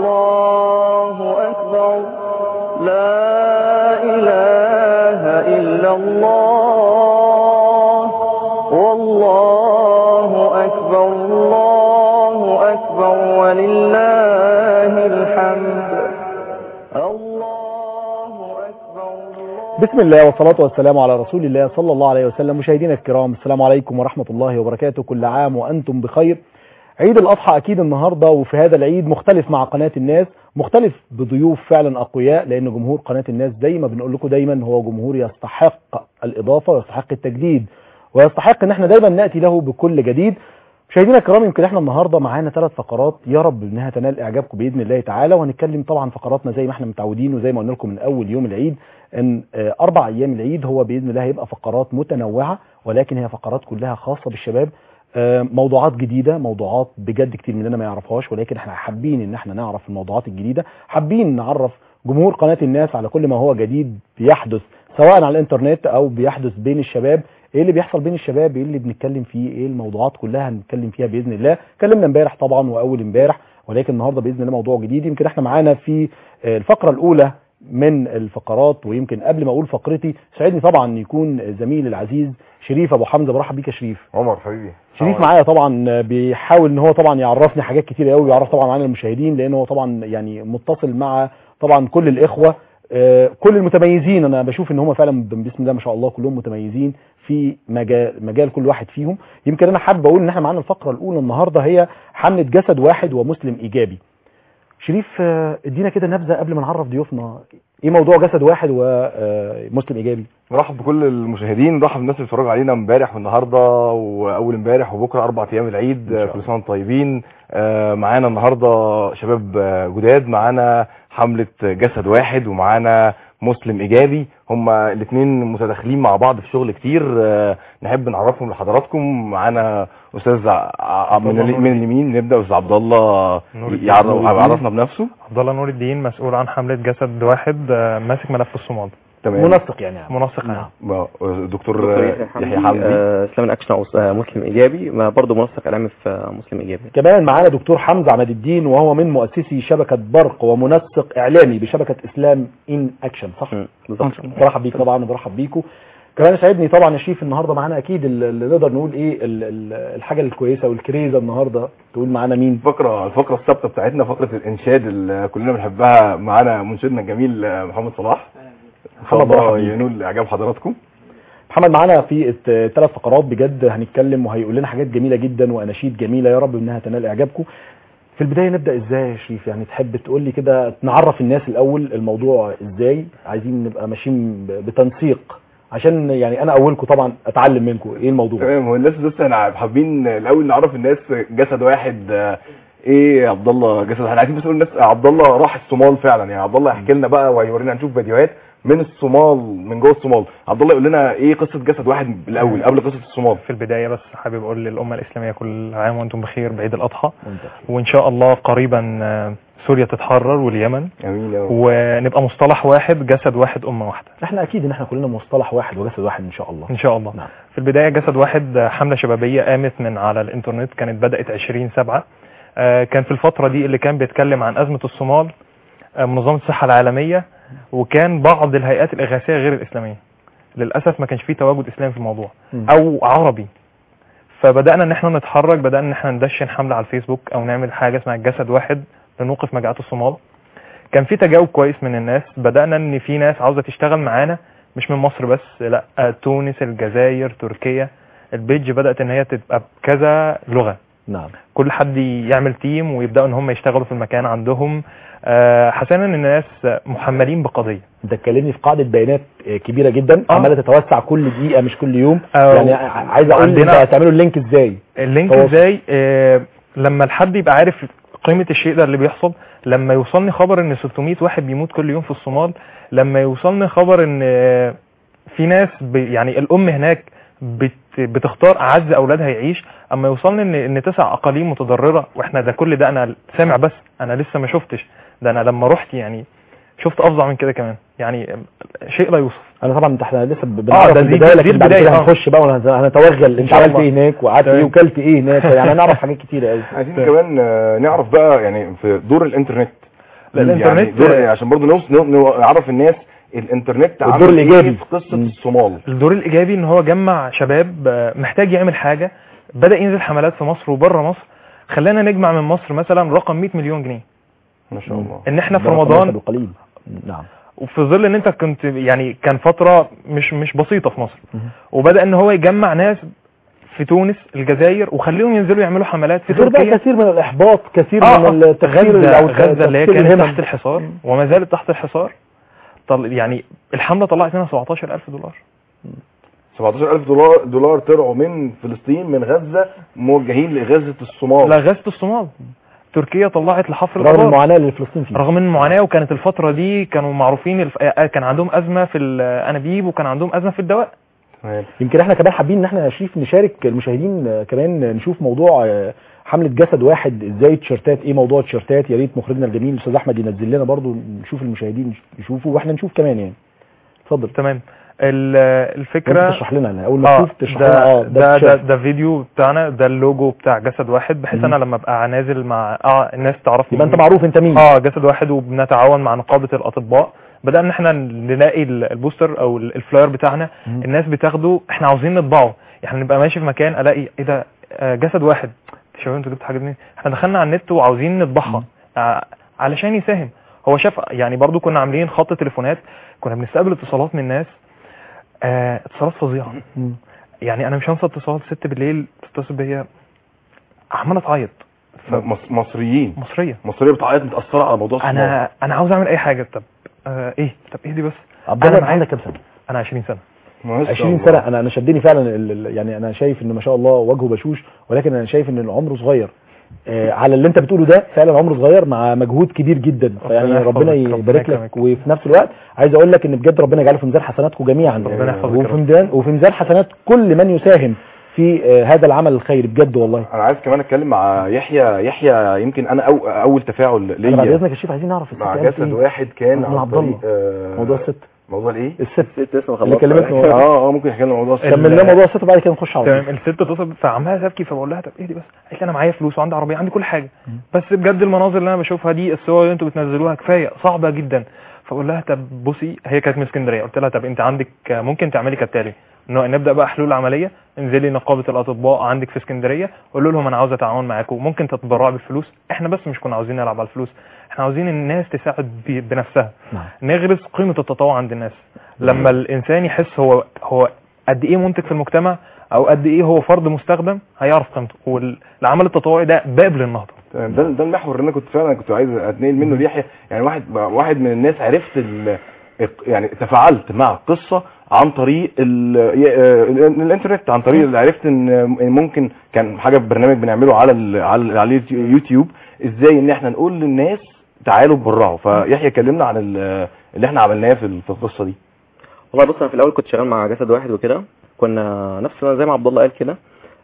الله أكبر لا إله إلا الله والله أكبر الله أكبر ولله الحمد الله أكبر بسم الله والصلاة والسلام على رسول الله صلى الله عليه وسلم مشاهدينا الكرام السلام عليكم ورحمة الله وبركاته كل عام وأنتم بخير عيد الأضحى أكيد النهاردة وفي هذا العيد مختلف مع قناة الناس مختلف بضيوف فعلا أقوياء لأن جمهور قناة الناس زي ما بنقول لكم دايما هو جمهور يستحق الإضافة ويستحق التجديد ويستحق ان احنا دايما نأتي له بكل جديد مشاهدينا الكرام يمكن احنا النهارده معانا ثلاث فقرات يا رب انها تنال اعجابكم باذن الله تعالى وهنتكلم طبعا فقراتنا زي ما احنا متعودين وزي ما قلنا لكم من اول يوم العيد ان آه، اربع ايام العيد هو باذن الله هيبقى فقرات متنوعه ولكن هي فقرات كلها خاصه بالشباب آه، موضوعات جديده موضوعات بجد كتير مننا ما يعرفهاش ولكن احنا حابين ان احنا نعرف الموضوعات الجديده حابين نعرف جمهور قناه الناس على كل ما هو جديد بيحدث سواء على الانترنت او بيحدث بين الشباب ايه اللي بيحصل بين الشباب ايه اللي بنتكلم فيه ايه الموضوعات كلها هنتكلم فيها باذن الله اتكلمنا امبارح طبعا واول امبارح ولكن النهارده باذن الله موضوع جديد يمكن احنا معانا في آه، الفقره الاولى من الفقرات ويمكن قبل ما اقول فقرتي سعدني طبعا يكون زميلي العزيز شريف ابو حمزه برحب بيك يا شريف عمر حبيبي شريف معايا طبعا بيحاول ان هو طبعا يعرفني حاجات كتير قوي ويعرف طبعا معانا المشاهدين لان هو طبعا يعني متصل مع طبعا كل الاخوه آه، كل المتميزين انا بشوف ان هم فعلا بسم الله ما شاء الله كلهم متميزين في مجال مجال كل واحد فيهم يمكن انا حابب اقول ان احنا معانا الفقره الاولى النهارده هي حمله جسد واحد ومسلم ايجابي شريف آه، ادينا كده نبذه قبل ما نعرف ضيوفنا ايه موضوع جسد واحد ومسلم ايجابي نرحب بكل المشاهدين نرحب بالناس اللي بيتفرجوا علينا امبارح والنهارده واول امبارح وبكره اربع ايام العيد إن شاء آه، كل سنه وانتم طيبين آه، معانا النهارده شباب آه، جداد معانا حمله جسد واحد ومعانا مسلم ايجابي هما الاثنين متداخلين مع بعض في شغل كتير آه، نحب نعرفهم لحضراتكم معانا استاذ ع- ع- من ال- من اليمين نبدا استاذ عبد الله نور الدين. يعرف- يعرفنا بنفسه عبد الله نور الدين مسؤول عن حملة جسد واحد آه، ماسك ملف الصومال تمام منسق يعني منسق نعم. عام ما- دكتور دكتور آه، يحيى يحيى حمدي حمدي آه، اسلام اكشن او آه، مسلم ايجابي ما برضه منسق اعلامي في آه، مسلم ايجابي كمان معانا دكتور حمزه عماد الدين وهو من مؤسسي شبكه برق ومنسق اعلامي بشبكه اسلام ان اكشن صح مم، بالظبط برحب بيك طبعا وبرحب بيكم كمان سعدني طبعا يا شريف النهارده معانا اكيد ال- اللي نقدر نقول ايه ال- ال- الحاجه الكويسه والكريزه النهارده تقول معانا مين الفقرة الفقرة الثابتة بتاعتنا فقرة الإنشاد اللي كلنا بنحبها معانا منشدنا الجميل آه، محمد صلاح إن شاء محمد مرحبا الله بيك. ينول إعجاب حضراتكم محمد معانا في الثلاث فقرات بجد هنتكلم وهيقول لنا حاجات جميله جدا واناشيد جميله يا رب انها تنال اعجابكم في البدايه نبدا ازاي يا شريف يعني تحب تقول لي كده نعرف الناس الاول الموضوع ازاي عايزين نبقى ماشيين ب- بتنسيق عشان يعني انا اولكم طبعا اتعلم منكم ايه الموضوع تمام هو الناس بس احنا حابين الأول نعرف الناس جسد واحد آه، إيه يا عبد الله جسد واحد عايزين بس نقول الناس عبد الله راح الصومال فعلا يعني عبد الله يحكي لنا بقى وهيورينا هنشوف فيديوهات من الصومال من جوه الصومال عبد الله يقول لنا إيه قصة جسد واحد الأول قبل قصة الصومال في البداية بس حابب أقول للأمة الإسلامية كل عام وأنتم بخير بعيد الأضحى ممتاز. وإن شاء الله قريبا آه، سوريا تتحرر واليمن جميل يا رب. ونبقى مصطلح واحد جسد واحد أمة واحدة احنا اكيد ان احنا كلنا مصطلح واحد وجسد واحد ان شاء الله إن شاء الله نعم. في البداية جسد واحد آه، حملة شبابية قامت من على الإنترنت كانت بدأت 20 سبعة آه، كان في الفترة دي اللي كان بيتكلم عن أزمة الصومال آه، منظمة الصحة العالمية وكان بعض الهيئات الإغاثية غير الإسلامية للأسف ما كانش فيه تواجد إسلامي في الموضوع مم. أو عربي فبدأنا إن احنا نتحرك بدأنا إن احنا ندشن حملة على الفيسبوك أو نعمل حاجة اسمها جسد واحد لنوقف مجاعات الصومال كان في تجاوب كويس من الناس بدأنا إن في ناس عاوزة تشتغل معانا مش من مصر بس لا آه، تونس الجزائر تركيا البيج بدأت إن هي تبقى بكذا لغة نعم كل حد يعمل تيم ويبداوا ان هم يشتغلوا في المكان عندهم آه، حسنا ان الناس محملين بقضيه انت اتكلمني في قاعده بيانات آه، كبيره جدا آه. عماله تتوسع كل دقيقه مش كل يوم أو يعني ع- عايز اقول انت عندنا- هتعملوا اللينك ازاي اللينك تواصل. ازاي آه، لما الحد يبقى عارف قيمه الشيء ده اللي بيحصل لما يوصلني خبر ان 600 واحد بيموت كل يوم في الصومال لما يوصلني خبر ان آه، في ناس ب- يعني الام هناك بت بتختار اعز اولادها يعيش اما يوصلني ان ان تسع اقاليم متضرره واحنا ده كل ده انا سامع بس انا لسه ما شفتش ده انا لما رحت يعني شفت افظع من كده كمان يعني شيء لا يوصف انا طبعا انت احنا لسه ب- آه، بنعرف ده دي- البدايه دي لكن بعد البداية، كده آه. هنخش بقى وهنتوغل انت شاء عملت الله. ايه هناك وقعدت ايه تمام. وكلت ايه هناك يعني هنعرف حاجات كتيره قوي عايزين كمان آه، نعرف بقى يعني في دور الانترنت لا يعني الانترنت دور عشان برضه نوص- نو- نو- نعرف الناس الانترنت الدور عمل ايه الإيجابي. في قصه مم. الصومال الدور الايجابي ان هو جمع شباب آه، محتاج يعمل حاجه بدا ينزل حملات في مصر وبره مصر خلانا نجمع من مصر مثلا رقم 100 مليون جنيه ما شاء الله ان احنا في ده رقم رمضان واحد وقليل نعم وفي ظل ان انت كنت يعني كان فتره مش مش بسيطه في مصر مهم. وبدا ان هو يجمع ناس في تونس الجزائر وخليهم ينزلوا يعملوا حملات في غير بقى تركيا كثير من الاحباط كثير آه، من آه، التفكير غزه او غزه اللي هي تفكير كانت الهمم. تحت الحصار وما زالت تحت الحصار طل يعني الحمله طلعت منها 17000 دولار 17000 دولار دولار طلعوا من فلسطين من غزه موجهين لغزه الصومال لا غزه الصومال تركيا طلعت لحفر رغم الابار المعاناه اللي فلسطين فيها رغم المعاناه وكانت الفتره دي كانوا معروفين الف... آه، كان عندهم ازمه في الانابيب وكان عندهم ازمه في الدواء تمام. يمكن احنا كمان حابين ان احنا يا شريف نشارك المشاهدين آه، كمان نشوف موضوع آه، حمله جسد واحد ازاي تيشرتات ايه موضوع التيشرتات يا ريت مخرجنا الجميل الاستاذ احمد ينزل لنا برضو نشوف المشاهدين يشوفوا واحنا نشوف كمان يعني اتفضل تمام ال- ممكن الفكره تشرح لنا أنا اول ما اه تشوف تشرح ده لنا اه ده ده, التيشيرت. ده فيديو بتاعنا ده اللوجو بتاع جسد واحد بحيث مهم. انا لما ابقى نازل مع اه الناس تعرفني يبقى انت معروف انت مين اه جسد واحد وبنتعاون مع نقابه الاطباء بدانا ان احنا نلاقي ال- البوستر او ال- الفلاير بتاعنا مم. الناس بتاخده احنا عاوزين نطبعه يعني نبقى ماشي في مكان الاقي ايه ده آه، جسد واحد شباب انتوا جبتوا حاجه منين احنا دخلنا على النت وعاوزين نطبعها ع- علشان يساهم هو شاف يعني برضو كنا عاملين خط تليفونات كنا بنستقبل اتصالات من ناس آه اتصالات فظيعه مم. يعني انا مش هنسى اتصال ست بالليل تتصل بيا عماله تعيط مص- مصريين مصريه مصريه بتعيط متاثره على موضوع الصومال انا انا عاوز اعمل اي حاجه طب آه ايه طب ايه دي بس عبد أنا الله معاك. عندك كام سنه انا 20 سنه ما شاء 20 الله. سنه انا انا شدني فعلا ال- ال- يعني انا شايف ان ما شاء الله وجهه بشوش ولكن انا شايف ان عمره صغير آه، على اللي انت بتقوله ده فعلا عمره صغير مع مجهود كبير جدا فيعني ربنا ربنا يحفظك، ربنا يبارك لك يكرمك. وفي نفس الوقت عايز اقول لك ان بجد ربنا يجعله في ميزان حسناتكم جميعا ربنا يحفظك يا وفي رب. ميزان وفي ميزان حسنات كل من يساهم في آه، هذا العمل الخيري بجد والله انا عايز كمان اتكلم مع يحيى يحيى يمكن انا أو اول تفاعل انا بعد ليا اذنك يا شريف عايزين نعرف الست مع قالت جسد إيه. واحد كان من عن عبد طريق الله. آه، موضوع الست موضوع الايه الست ست لسه ما اللي خلصت كلمتنا اه اه ممكن احكي لنا موضوع الست كمل لنا موضوع الست وبعد كده نخش على تمام طول. الست اتصلت فعمالة تبكي فبقول لها طب ايه دي بس قالت لي انا معايا فلوس وعندي عربيه عندي كل حاجه بس بجد المناظر اللي انا بشوفها دي الصور اللي انتوا بتنزلوها كفايه صعبه جدا فاقول لها طب بصي هي كانت من اسكندريه قلت لها طب انت عندك ممكن تعملي كالتالي إنه نبدا بقى حلول عمليه انزلي نقابه الاطباء عندك في اسكندريه قولوا لهم انا عاوز اتعاون معاكم ممكن تتبرعوا بالفلوس احنا بس مش كنا عاوزين نلعب على الفلوس احنا عاوزين الناس تساعد ب- بنفسها نعم. نغرس قيمه التطوع عند الناس لما الانسان يحس هو هو قد ايه منتج في المجتمع او قد ايه هو فرد مستخدم هيعرف قيمته والعمل التطوعي ده باب للنهضه تمام، ده ده المحور اللي انا كنت فعلا كنت عايز اتنقل منه ليحيى يعني واحد واحد من الناس عرفت ال يعني تفاعلت مع القصه عن طريق ال ال- الانترنت عن طريق اللي عرفت ان إن ممكن كان حاجه في برنامج بنعمله على ال على على اليوتيوب ازاي ان احنا نقول للناس تعالوا اتبرعوا فيحيى كلمنا عن ال- اللي احنا عملناه في ال- في القصه دي والله بص انا في الاول كنت شغال مع جسد واحد وكده كنا نفس زي ما عبد الله قال كده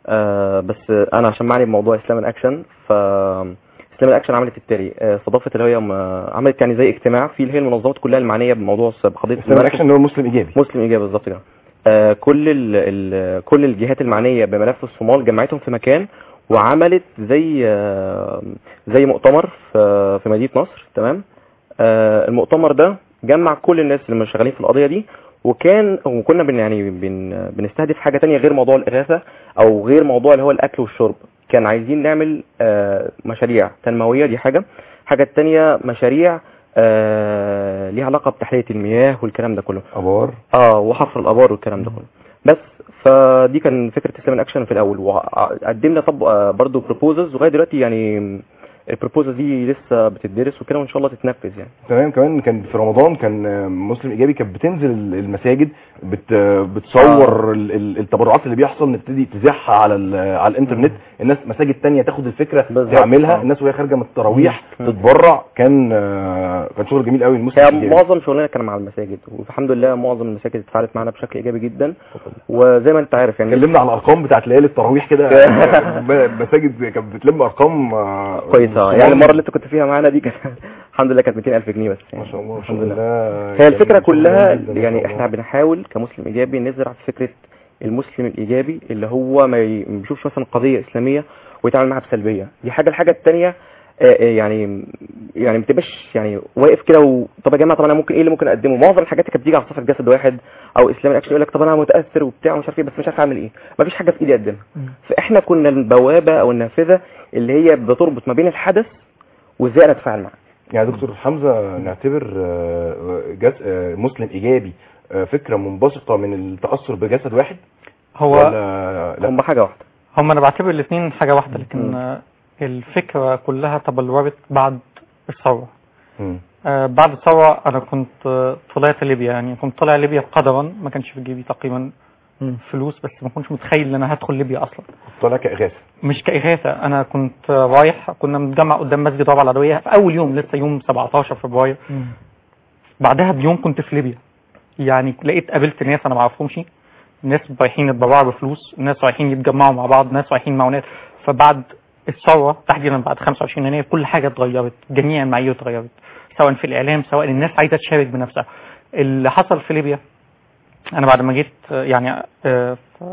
آه بس انا عشان معني بموضوع اسلام الاكشن ف اسلام الاكشن عملت التالي آه، استضافت اللي هي م- عملت يعني زي اجتماع فيه اللي هي المنظمات كلها المعنيه بموضوع الس- بقضيه اسلام الاكشن اللي هو المسلم ايجابي مسلم ايجابي بالظبط كده آه كل ال ال كل الجهات المعنيه بملف الصومال جمعتهم في مكان وعملت زي آه زي مؤتمر في في مدينه نصر تمام آه المؤتمر ده جمع كل الناس اللي مش شغالين في القضيه دي وكان وكنا بن يعني بن بنستهدف حاجه تانية غير موضوع الاغاثه او غير موضوع اللي هو الاكل والشرب كان عايزين نعمل آه مشاريع تنمويه دي حاجه حاجه التانية مشاريع آه ليها علاقه بتحليه المياه والكلام ده كله ابار اه وحفر الابار والكلام ده كله بس فدي كان فكره اسلام الاكشن في الاول وقدمنا طب آه، برضو بروبوزلز لغايه دلوقتي يعني البروبوزل دي لسه بتدرس وكده وان شاء الله تتنفذ يعني تمام كمان كان في رمضان كان آه، مسلم ايجابي كانت بتنزل ال- المساجد بت آه، بتصور ال- ال- التبرعات اللي بيحصل نبتدي تذاعها على ال- على الانترنت الناس مساجد تانية تاخد الفكره بالظبط. تعملها آه. الناس وهي خارجه من التراويح مم. تتبرع كان آه، كان شغل جميل قوي المسلم هي الايجابي معظم شغلنا كان مع المساجد والحمد لله معظم المساجد اتفاعلت معانا بشكل ايجابي جدا وزي ما انت عارف يعني اتكلمنا على الارقام بتاعت ليالي التراويح كده ب- مساجد كانت بتلم ارقام آه، كويسه يعني المره اللي انت كنت فيها معانا دي كانت الحمد لله كانت 200000 جنيه بس يعني ما شاء الله ما الحمد شاء لله الله هي كان الفكره شغل كلها جميل جدا ما يعني شاء احنا الله. بنحاول كمسلم ايجابي نزرع في فكره المسلم الايجابي اللي هو ما ي- ما بيشوفش مثلا قضيه اسلاميه ويتعامل معاها بسلبيه دي حاجه الحاجه الثانيه آه، آه، يعني يعني ما تبقاش يعني واقف كده و... طب يا جماعه طب انا ممكن ايه اللي ممكن اقدمه معظم الحاجات اللي كانت بتيجي على صفحه جسد واحد او اسلام الاكشن يقول لك طب انا متاثر وبتاع ومش عارف ايه بس مش عارف اعمل ايه ما فيش حاجه في ايدي اقدمها فاحنا كنا البوابه او النافذه اللي هي بتربط ما بين الحدث وازاي انا اتفاعل معاه يعني دكتور حمزه نعتبر آه، جس... آه، مسلم ايجابي آه، فكره منبثقه من التاثر بجسد واحد هو ولا لا هم حاجه واحده هم انا بعتبر الاثنين حاجه واحده لكن آه، الفكره كلها تبلورت بعد الثوره مم. آه، بعد الثوره انا كنت آه، طلعت ليبيا يعني كنت طالع ليبيا قدرا ما كانش في جيبي تقريبا مم. فلوس بس ما كنتش متخيل ان انا هدخل ليبيا اصلا طالع كاغاثه مش كإغاثة أنا كنت آه، رايح كنا متجمع قدام مسجد رابعة العدوية في أول يوم لسه يوم 17 فبراير بعدها بيوم كنت في ليبيا يعني لقيت قابلت ناس أنا ما أعرفهمش ناس رايحين يتبرعوا بفلوس ناس رايحين يتجمعوا مع بعض ناس رايحين معونات فبعد الثورة تحديدا بعد 25 يناير كل حاجة اتغيرت جميع المعايير اتغيرت سواء في الإعلام سواء الناس عايزة تشارك بنفسها اللي حصل في ليبيا أنا بعد ما جيت آه، يعني آه، ف-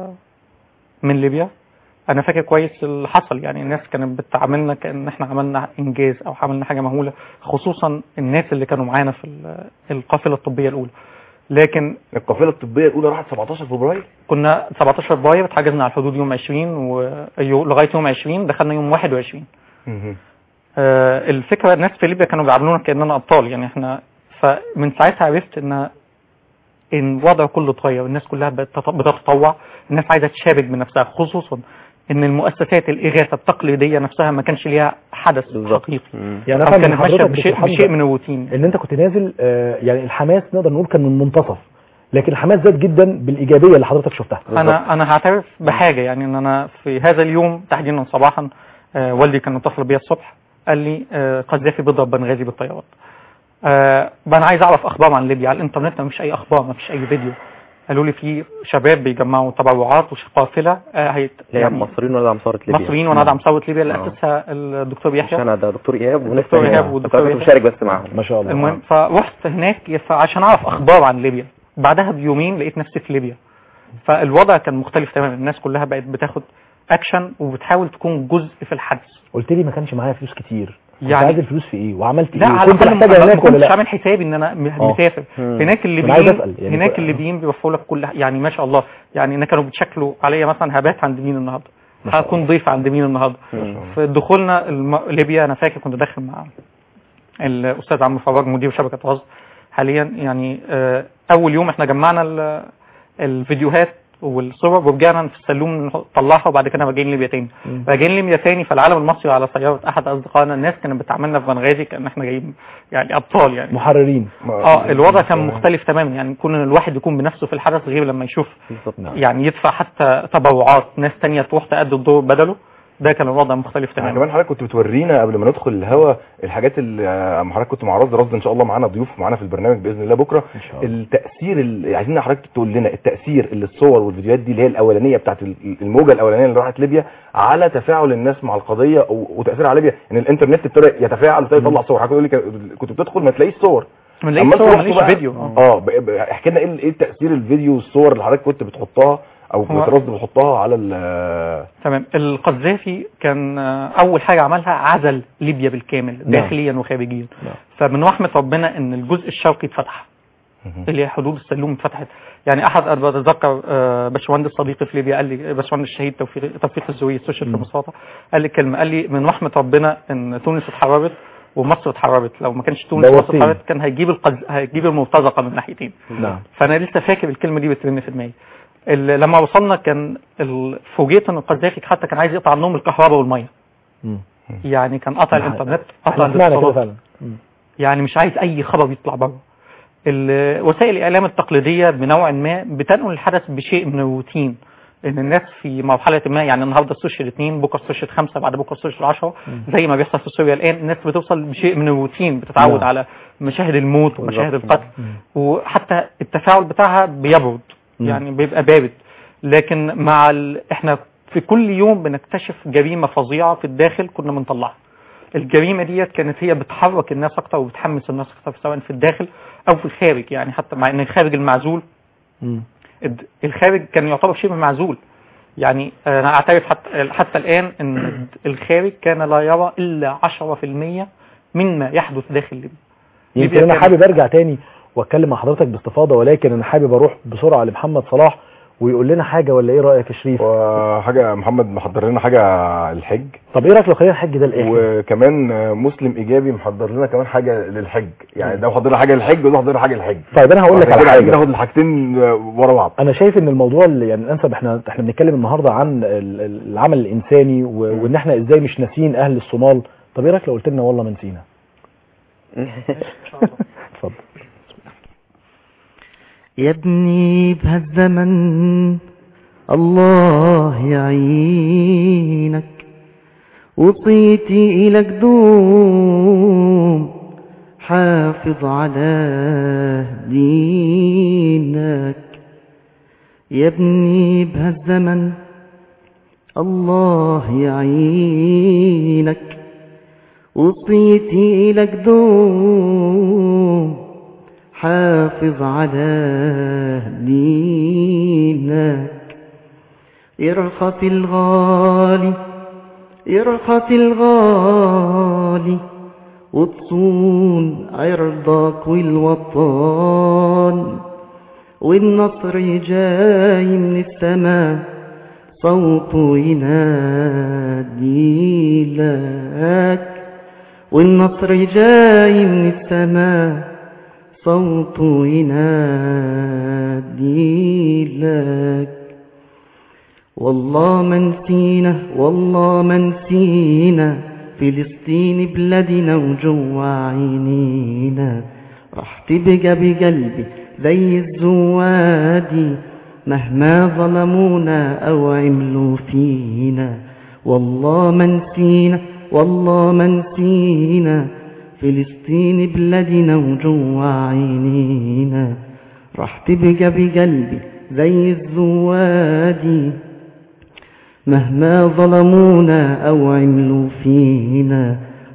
من ليبيا انا فاكر كويس اللي حصل يعني الناس كانت بتعاملنا كان احنا عملنا انجاز او عملنا حاجه مهوله خصوصا الناس اللي كانوا معانا في ال- القافله الطبيه الاولى لكن القافله الطبيه الاولى راحت 17 فبراير كنا 17 فبراير اتحجزنا على الحدود يوم 20 ولغايه يوم 20 دخلنا يوم 21 مهم. آه، الفكره الناس في ليبيا كانوا بيعاملونا كاننا ابطال يعني احنا فمن ساعتها عرفت ان ان الوضع كله اتغير الناس كلها بتت- بتتطوع الناس عايزه تشارك بنفسها خصوصا ان المؤسسات الاغاثه التقليديه نفسها ما كانش ليها حدث بالظبط. حقيقي يعني أو افهم من كانت ماشيه حضرتك بشيء, دكتور بشيء حمزة من الروتين ان انت كنت نازل آه، يعني الحماس نقدر نقول كان من منتصف لكن الحماس زاد جدا بالايجابيه اللي حضرتك شفتها انا انا هعترف بحاجه يعني ان انا في هذا اليوم تحديدا صباحا آه والدي كان متصل بيا الصبح قال لي آه قذافي بيضرب بنغازي بالطيارات آه انا عايز اعرف اخبار عن ليبيا على الانترنت ما فيش اي اخبار ما فيش اي فيديو قالوا لي في شباب بيجمعوا تبرعات وقافله آه هيت لا يعني مصريين ولا ثوره ليبيا مصريين ونادعم ثوره ليبيا اللي آه. اسسها الدكتور مش يحيى انا ده دكتور ايهاب وناس دكتور تانية. إيهاب ودكتور كنت يحيى. مشارك بس معاهم ما شاء الله المهم فرحت هناك ف- عشان اعرف اخبار عن ليبيا بعدها بيومين لقيت نفسي في ليبيا فالوضع كان مختلف تماما الناس كلها بقت بتاخد اكشن وبتحاول تكون جزء في الحدث قلت لي ما كانش معايا فلوس كتير كنت يعني- عايز الفلوس في ايه وعملت لا ايه على كنت الاقل محتاجها ما هناك ولا كنتش لا عامل حسابي ان انا م- آه. مسافر مم. هناك أنا عايز الليبيين أسأل يعني هناك كنت- الليبيين بيوفروا لك كل يعني ما شاء الله يعني ان كانوا بيتشكلوا عليا مثلا هبات عند مين النهارده ما شاء هكون ضيف عند مين النهارده مم. في دخولنا الم... ليبيا انا فاكر كنت داخل مع الاستاذ عمرو فراج مدير شبكه غزه حاليا يعني آه، اول يوم احنا جمعنا ال- الفيديوهات والصور ورجعنا في السلوم نطلعها وبعد كده راجعين ليبيا تاني مم. راجعين ليبيا تاني فالعالم المصري على سياره احد اصدقائنا الناس كانت بتعاملنا في بنغازي كان احنا جايين يعني ابطال يعني محررين ما- اه الوضع كان مختلف تماما يعني يكون الواحد يكون بنفسه في الحدث غير لما يشوف بالظبط نعم. يعني يدفع حتى تبرعات ناس تانية تروح تأدي الدور بدله ده كان الوضع مختلف يعني تماما كمان حضرتك كنت بتورينا قبل ما ندخل الهوا الحاجات اللي آه، حضرتك كنت مع رصد رصد ان شاء الله معانا ضيوف معانا في البرنامج باذن الله بكره ان شاء الله التاثير اللي عايزين حضرتك تقول لنا التاثير اللي الصور والفيديوهات دي اللي هي الاولانيه بتاعت ال- الموجه الاولانيه اللي راحت ليبيا على تفاعل الناس مع القضيه و- وتاثيرها على ليبيا ان الانترنت ابتدى يتفاعل وابتدى يطلع صور حضرتك بتقول لي كنت بتدخل ما تلاقيش صور ما أما لقيت صور انتوا ماليش رحتوا بقى- فيديو آه. اه ب- ب- احكي لنا ايه ال- ايه تاثير الفيديو والصور اللي حضرتك كنت بتحطها او هو- بترصد بتحطها على ال- تمام القذافي كان آه، اول حاجه عملها عزل ليبيا بالكامل داخليا وخارجيا نعم. فمن رحمه ربنا ان الجزء الشرقي اتفتح اللي هي حدود السلوم اتفتحت يعني احد انا بتذكر آه، باشمهندس صديقي في ليبيا قال لي باشمهندس الشهيد توفيق توفيق الزوي السوشيال في مم. مصطفى قال لي كلمه قال لي من رحمه ربنا ان تونس اتحررت ومصر اتحررت لو ما كانش تونس ومصر دوتين. اتحررت كان هيجيب القز... هيجيب المرتزقه من ناحيتين نعم فانا لسه فاكر الكلمه دي بترن في دماغي ال- لما وصلنا كان ال- فوجئت ان القذافي حتى كان عايز يقطع عنهم الكهرباء والميه مم. يعني كان قطع نعم. الانترنت قطع احنا سمعنا كده الاتصالات فعلا مم. يعني مش عايز اي خبر يطلع بره ال- وسائل الاعلام التقليديه بنوع ما بتنقل الحدث بشيء من الروتين ان الناس في مرحله ما يعني النهارده السوشيال اثنين بكره السوشيال خمسه بعد بكره السوشيال 10 زي ما بيحصل في سوريا الان الناس بتوصل بشيء من الروتين بتتعود نعم. على مشاهد الموت ومشاهد بالظبط. القتل وحتى التفاعل بتاعها بيبرد مم. يعني بيبقى بارد لكن مع ال... احنا في كل يوم بنكتشف جريمه فظيعه في الداخل كنا بنطلعها الجريمه ديت كانت هي بتحرك الناس اكتر وبتحمس الناس اكتر سواء في الداخل او في الخارج يعني حتى مع ان الخارج المعزول مم. الد- الخارج كان يعتبر شبه معزول يعني انا اعترف حتى حتى الان ان الخارج كان لا يرى الا 10% مما يحدث داخل ليبيا يمكن ليبيا انا كانت- حابب ارجع تاني واتكلم مع حضرتك باستفاضه ولكن انا حابب اروح بسرعه لمحمد صلاح ويقول لنا حاجه ولا ايه رايك يا شريف وحاجه محمد محضر لنا حاجه الحج طب ايه رايك لو خلينا الحج ده الاخر وكمان آه، مسلم ايجابي محضر لنا كمان حاجه للحج يعني ده محضر لنا حاجه للحج وده محضر لنا حاجه للحج طيب انا هقول لك عشان على كده عايزين حاجه ناخد الحاجتين آه، ورا بعض انا شايف ان الموضوع اللي يعني الانسب احنا احنا بنتكلم النهارده عن ال- ال- العمل الانساني و- وان احنا ازاي مش ناسيين اهل الصومال طب ايه رايك لو قلت لنا والله ما نسينا اتفضل يا ابني بهالزمن الله يعينك وصيتي إلك دوم حافظ على دينك يا ابني بهالزمن الله يعينك وصيتي إلك دوم حافظ على دينك يرخص الغالي يرخص الغالي وتصون عرضك والوطن والنصر جاي من السماء صوته ينادي لك والنصر جاي من السماء صوته ينادي لك والله ما نسينا والله ما نسينا فلسطين بلادنا وجوا عينينا راح تبقى بقلبي زي الزوادي مهما ظلمونا او عملوا فينا والله ما نسينا والله ما نسينا فلسطين بلادنا وجوا عينينا راح تبقى بقلبي زي الزوادي مهما ظلمونا أو عملوا فينا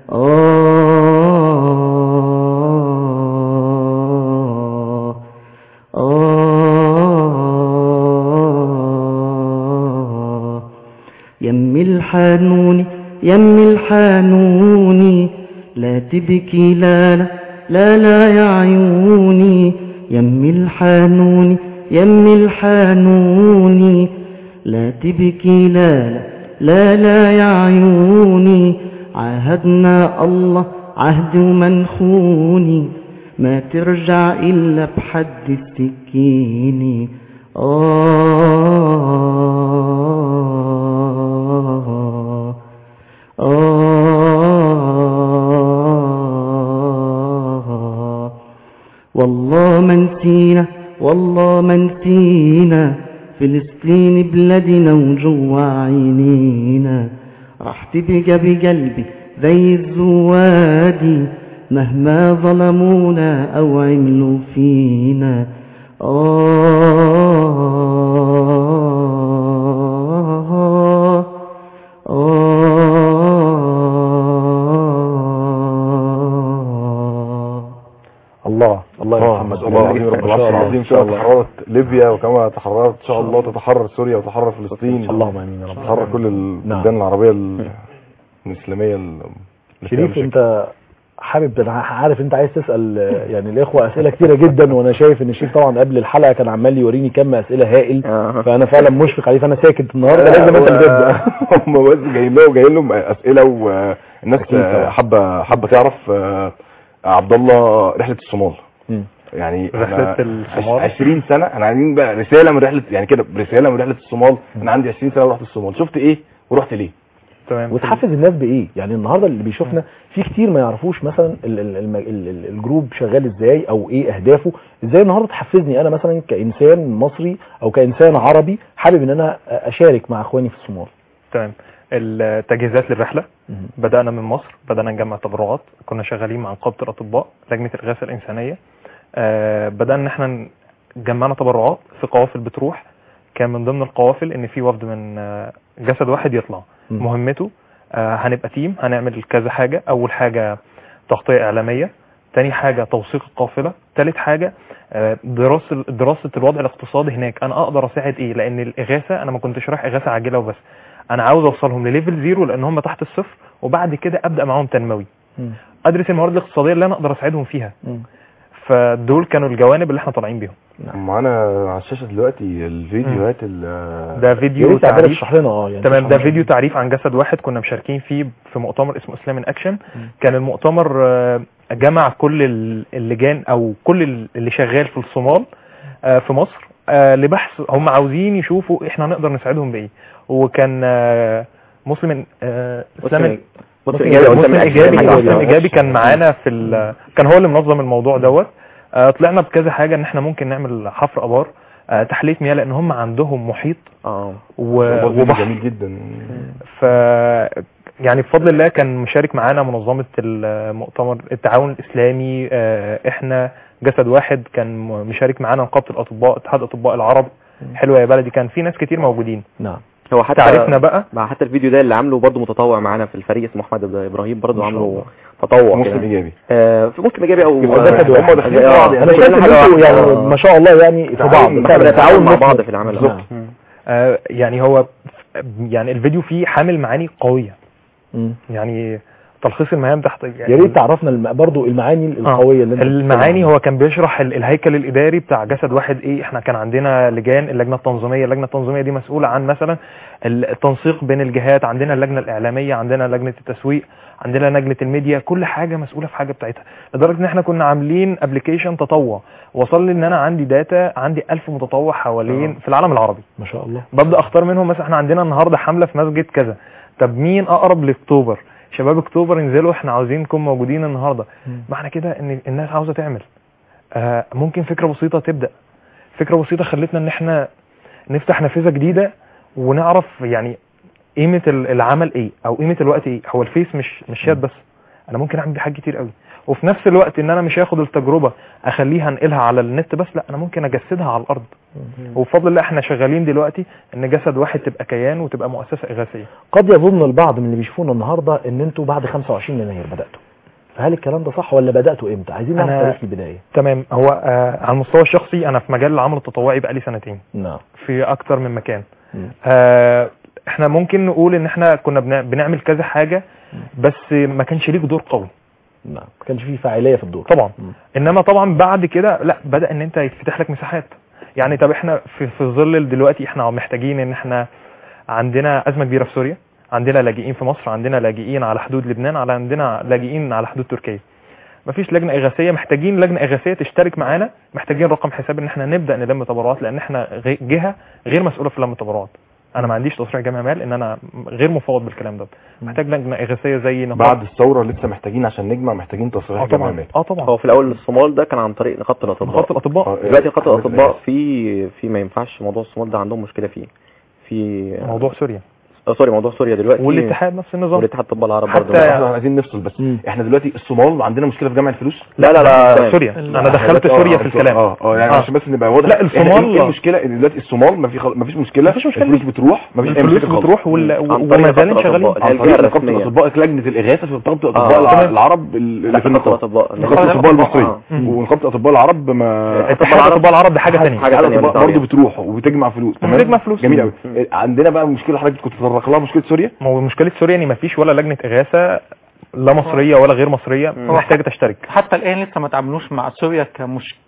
آه آه يم الحانوني يم الحانوني لا تبكي لا لا لا لا يا عيوني يم الحانوني يم الحانوني لا تبكي لا لا لا لا يا عيوني عاهدنا الله عهد ومنخوني ما ترجع إلا بحد السكين آه آه والله ما نسينا والله ما نسينا فلسطين بلادنا وجوا عينينا راح تبقى بقلبي زي الزوادي مهما ظلمونا أو عملوا فينا آه آه الله الله يا محمد الله العظيم رب العرش العظيم ان شاء كما الله تحررت ليبيا وكما تحررت ان شاء الله تتحرر سوريا وتتحرر فلسطين اللهم امين يا رب تتحرر كل البلدان العربيه ال- الاسلاميه ال- اللي فيها شريف مشاكل. انت حابب انا عارف انت عايز تسال آه، يعني الاخوه اسئله كتيره جدا وانا شايف ان شريف طبعا قبل الحلقه كان عمال يوريني كم اسئله هائل آه. فانا فعلا مشفق عليه فانا ساكت النهارده لازم انت اللي تبدا هم بس جايين لهم جايين لهم اسئله والناس أكيد طبعا. حابه حابه تعرف آه، عبد الله رحله الصومال مم. يعني رحلة إحنا الصومال؟ عش- 20 سنه احنا عايزين بقى رساله من رحله يعني كده رساله من رحله الصومال انا عندي 20 سنه ورحت الصومال شفت ايه ورحت ليه تمام وتحفز الناس بايه يعني النهارده اللي بيشوفنا في كتير ما يعرفوش مثلا ال ال ال ال ال الجروب شغال ازاي او ايه اهدافه ازاي النهارده تحفزني انا مثلا كانسان مصري او كانسان عربي حابب ان انا اشارك مع اخواني في الصومال تمام التجهيزات للرحله مم. بدانا من مصر بدانا نجمع تبرعات كنا شغالين مع نقابه الاطباء لجنه الغاثه الانسانيه آه بدانا ان احنا ن- جمعنا تبرعات في قوافل بتروح كان من ضمن القوافل ان في وفد من آه، جسد واحد يطلع مم. مهمته آه هنبقى تيم هنعمل كذا حاجه اول حاجه تغطيه اعلاميه تاني حاجه توثيق القافله تالت حاجه آه، دراسه دراسه الوضع الاقتصادي هناك انا اقدر اساعد ايه لان الاغاثه انا ما كنتش رايح اغاثه عاجله وبس انا عاوز اوصلهم لليفل زيرو لان هم تحت الصفر وبعد كده ابدا معاهم تنموي مم. ادرس الموارد الاقتصاديه اللي انا اقدر اساعدهم فيها مم. فدول كانوا الجوانب اللي احنا طالعين بيهم معانا على الشاشه دلوقتي الفيديوهات ال- ده يا فيديو ريت تعالى تعريف تشرح لنا اه يعني تمام ده تشرح لنا. فيديو تعريف عن جسد واحد كنا مشاركين فيه في مؤتمر اسمه اسلام اكشن كان المؤتمر آه، جمع كل ال- اللجان او كل ال- اللي شغال في الصومال آه، في مصر آه، لبحث هم عاوزين يشوفوا احنا نقدر نساعدهم بايه وكان آه، مسلم آه، اسلام مسلم مسلم إيجابي مسلم وسامي ايجابي أكشن. مسلم ايجابي كان معانا في ال- كان هو اللي منظم الموضوع دوت آه، طلعنا بكذا حاجه ان احنا ممكن نعمل حفر ابار آه، تحليه مياه لان هم عندهم محيط اه و- برضه وبحر جميل جدا ف يعني بفضل الله كان مشارك معانا منظمة المؤتمر التعاون الإسلامي آه، احنا جسد واحد كان م- مشارك معانا نقابة الأطباء اتحاد أطباء العرب حلوة يا بلدي كان في ناس كتير موجودين نعم هو حتى تعرفنا بقى مع حتى الفيديو ده اللي عامله برضه متطوع معانا في الفريق اسمه احمد ابراهيم برضه ما شاء عامله الله. تطوع مسلم كده ايجابي آه في مسلم ايجابي او يبقى جسد واحد. هم داخلين آه، بعض يعني. انا شايف ان حاجة انتوا واحدة. يعني آه. ما شاء الله يعني في تعاون- بعض تعاون فعلا نتعاون مع مثمر. بعض في العمل بالظبط. آه. آه، يعني هو يعني الفيديو فيه حامل معاني قوية مم. يعني تلخيص المهام تحت يعني يا ريت تعرفنا الم... برضو المعاني القويه اللي انت المعاني بتتكلم هو كان بيشرح ال- الهيكل الاداري بتاع جسد واحد ايه احنا كان عندنا لجان اللجنه التنظيميه اللجنه التنظيميه دي مسؤوله عن مثلا التنسيق بين الجهات عندنا اللجنه الاعلاميه عندنا لجنه التسويق عندنا لجنه الميديا كل حاجه مسؤوله في حاجه بتاعتها لدرجه ان احنا كنا عاملين ابلكيشن تطوع وصل لي ان انا عندي داتا عندي 1000 متطوع حوالين في العالم العربي ما شاء الله ببدا اختار منهم مثلا احنا عندنا النهارده حمله في مسجد كذا طب مين اقرب لاكتوبر شباب اكتوبر انزلوا احنا عاوزينكم موجودين النهارده مم. معنى كده ان الناس عاوزه تعمل آه ممكن فكره بسيطه تبدا فكره بسيطه خلتنا ان احنا نفتح نافذه جديده ونعرف يعني قيمه ال- العمل ايه او قيمه الوقت ايه هو الفيس مش مش شات بس انا ممكن اعمل بيه حاجات كتير قوي وفي نفس الوقت ان انا مش هاخد التجربه اخليها انقلها على النت بس لا انا ممكن اجسدها على الارض وبفضل الله احنا شغالين دلوقتي ان جسد واحد تبقى كيان وتبقى مؤسسه اغاثيه قد يظن البعض من اللي بيشوفونا النهارده ان انتوا بعد 25 يناير بداتوا فهل الكلام ده صح ولا بداتوا امتى عايزين نعرف أنا- تاريخ البدايه تمام هو آه على المستوى الشخصي انا في مجال العمل التطوعي بقالي سنتين نعم في اكتر من مكان مم. آه احنا ممكن نقول ان احنا كنا بنع- بنعمل كذا حاجه بس ما كانش ليك دور قوي نعم ما كانش فيه فاعليه في الدور طبعا مم. انما طبعا بعد كده لا بدا ان انت يتفتح لك مساحات يعني طب احنا في في ظل دلوقتي احنا محتاجين ان احنا عندنا ازمه كبيره في سوريا عندنا لاجئين في مصر عندنا لاجئين على حدود لبنان على عندنا لاجئين على حدود تركيا مفيش لجنه اغاثيه محتاجين لجنه اغاثيه تشترك معانا محتاجين رقم حساب ان احنا نبدا نلم تبرعات لان احنا غي- جهه غير مسؤوله في لم التبرعات انا ما عنديش تصريح جامعي مال ان انا غير مفوض بالكلام ده محتاج لجنه اغاثيه زي نقابة- بعد الثوره لسه محتاجين عشان نجمع محتاجين تصريح اه جمعي طبعا مالي اه طبعا هو في الاول الصومال ده كان عن طريق نقابه الاطباء خط الاطباء آه، دلوقتي نقابه حضرتك الاطباء الإغاثة. في في ما ينفعش موضوع الصومال ده عندهم مشكله فيه في موضوع سوريا آه سوري موضوع سوريا دلوقتي والاتحاد نفس النظام والاتحاد الاطباء العرب حتى- برضه احنا عايزين نفصل بس مم. احنا دلوقتي الصومال عندنا مشكله في جمع الفلوس لا لا لا لا سوريا انا دخلت آه، سوريا آه، في الكلام اه اه يعني آه. عشان بس نبقى واضح لا، إحنا الصومال- ايه المشكله ان دلوقتي الصومال ما في خل... ما فيش مشكله مفيش مشكلة. الفلوس بتروح ما فيش اي الفلوس مشاكل خالص. بتروح وال... عن و- طريق وما زالين نقابة شغالين الأطباء. عن الجهة طريق نقابه الرسمية. الاطباء لجنه الاغاثه في نقابه آه. الاطباء الع- تمام. العرب اللي لا في نقابه النقابه الاطباء نقابه الاطباء المصريه مم. ونقابه الاطباء العرب ما اتحاد الاطباء العرب ده حاجه ثانيه حاجة حاجه تانية الاطباء متعاونة. برضه بتروح وبتجمع فلوس تمام بتجمع فلوس. جميل قوي مم. عندنا بقى مشكله حضرتك كنت تطرق لها مشكله سوريا ما هو مشكله سوريا ان ما فيش ولا لجنه اغاثه لا مصريه ولا غير مصريه مم. محتاجه تشترك حتى الان لسه ما تعاملوش مع سوريا كمش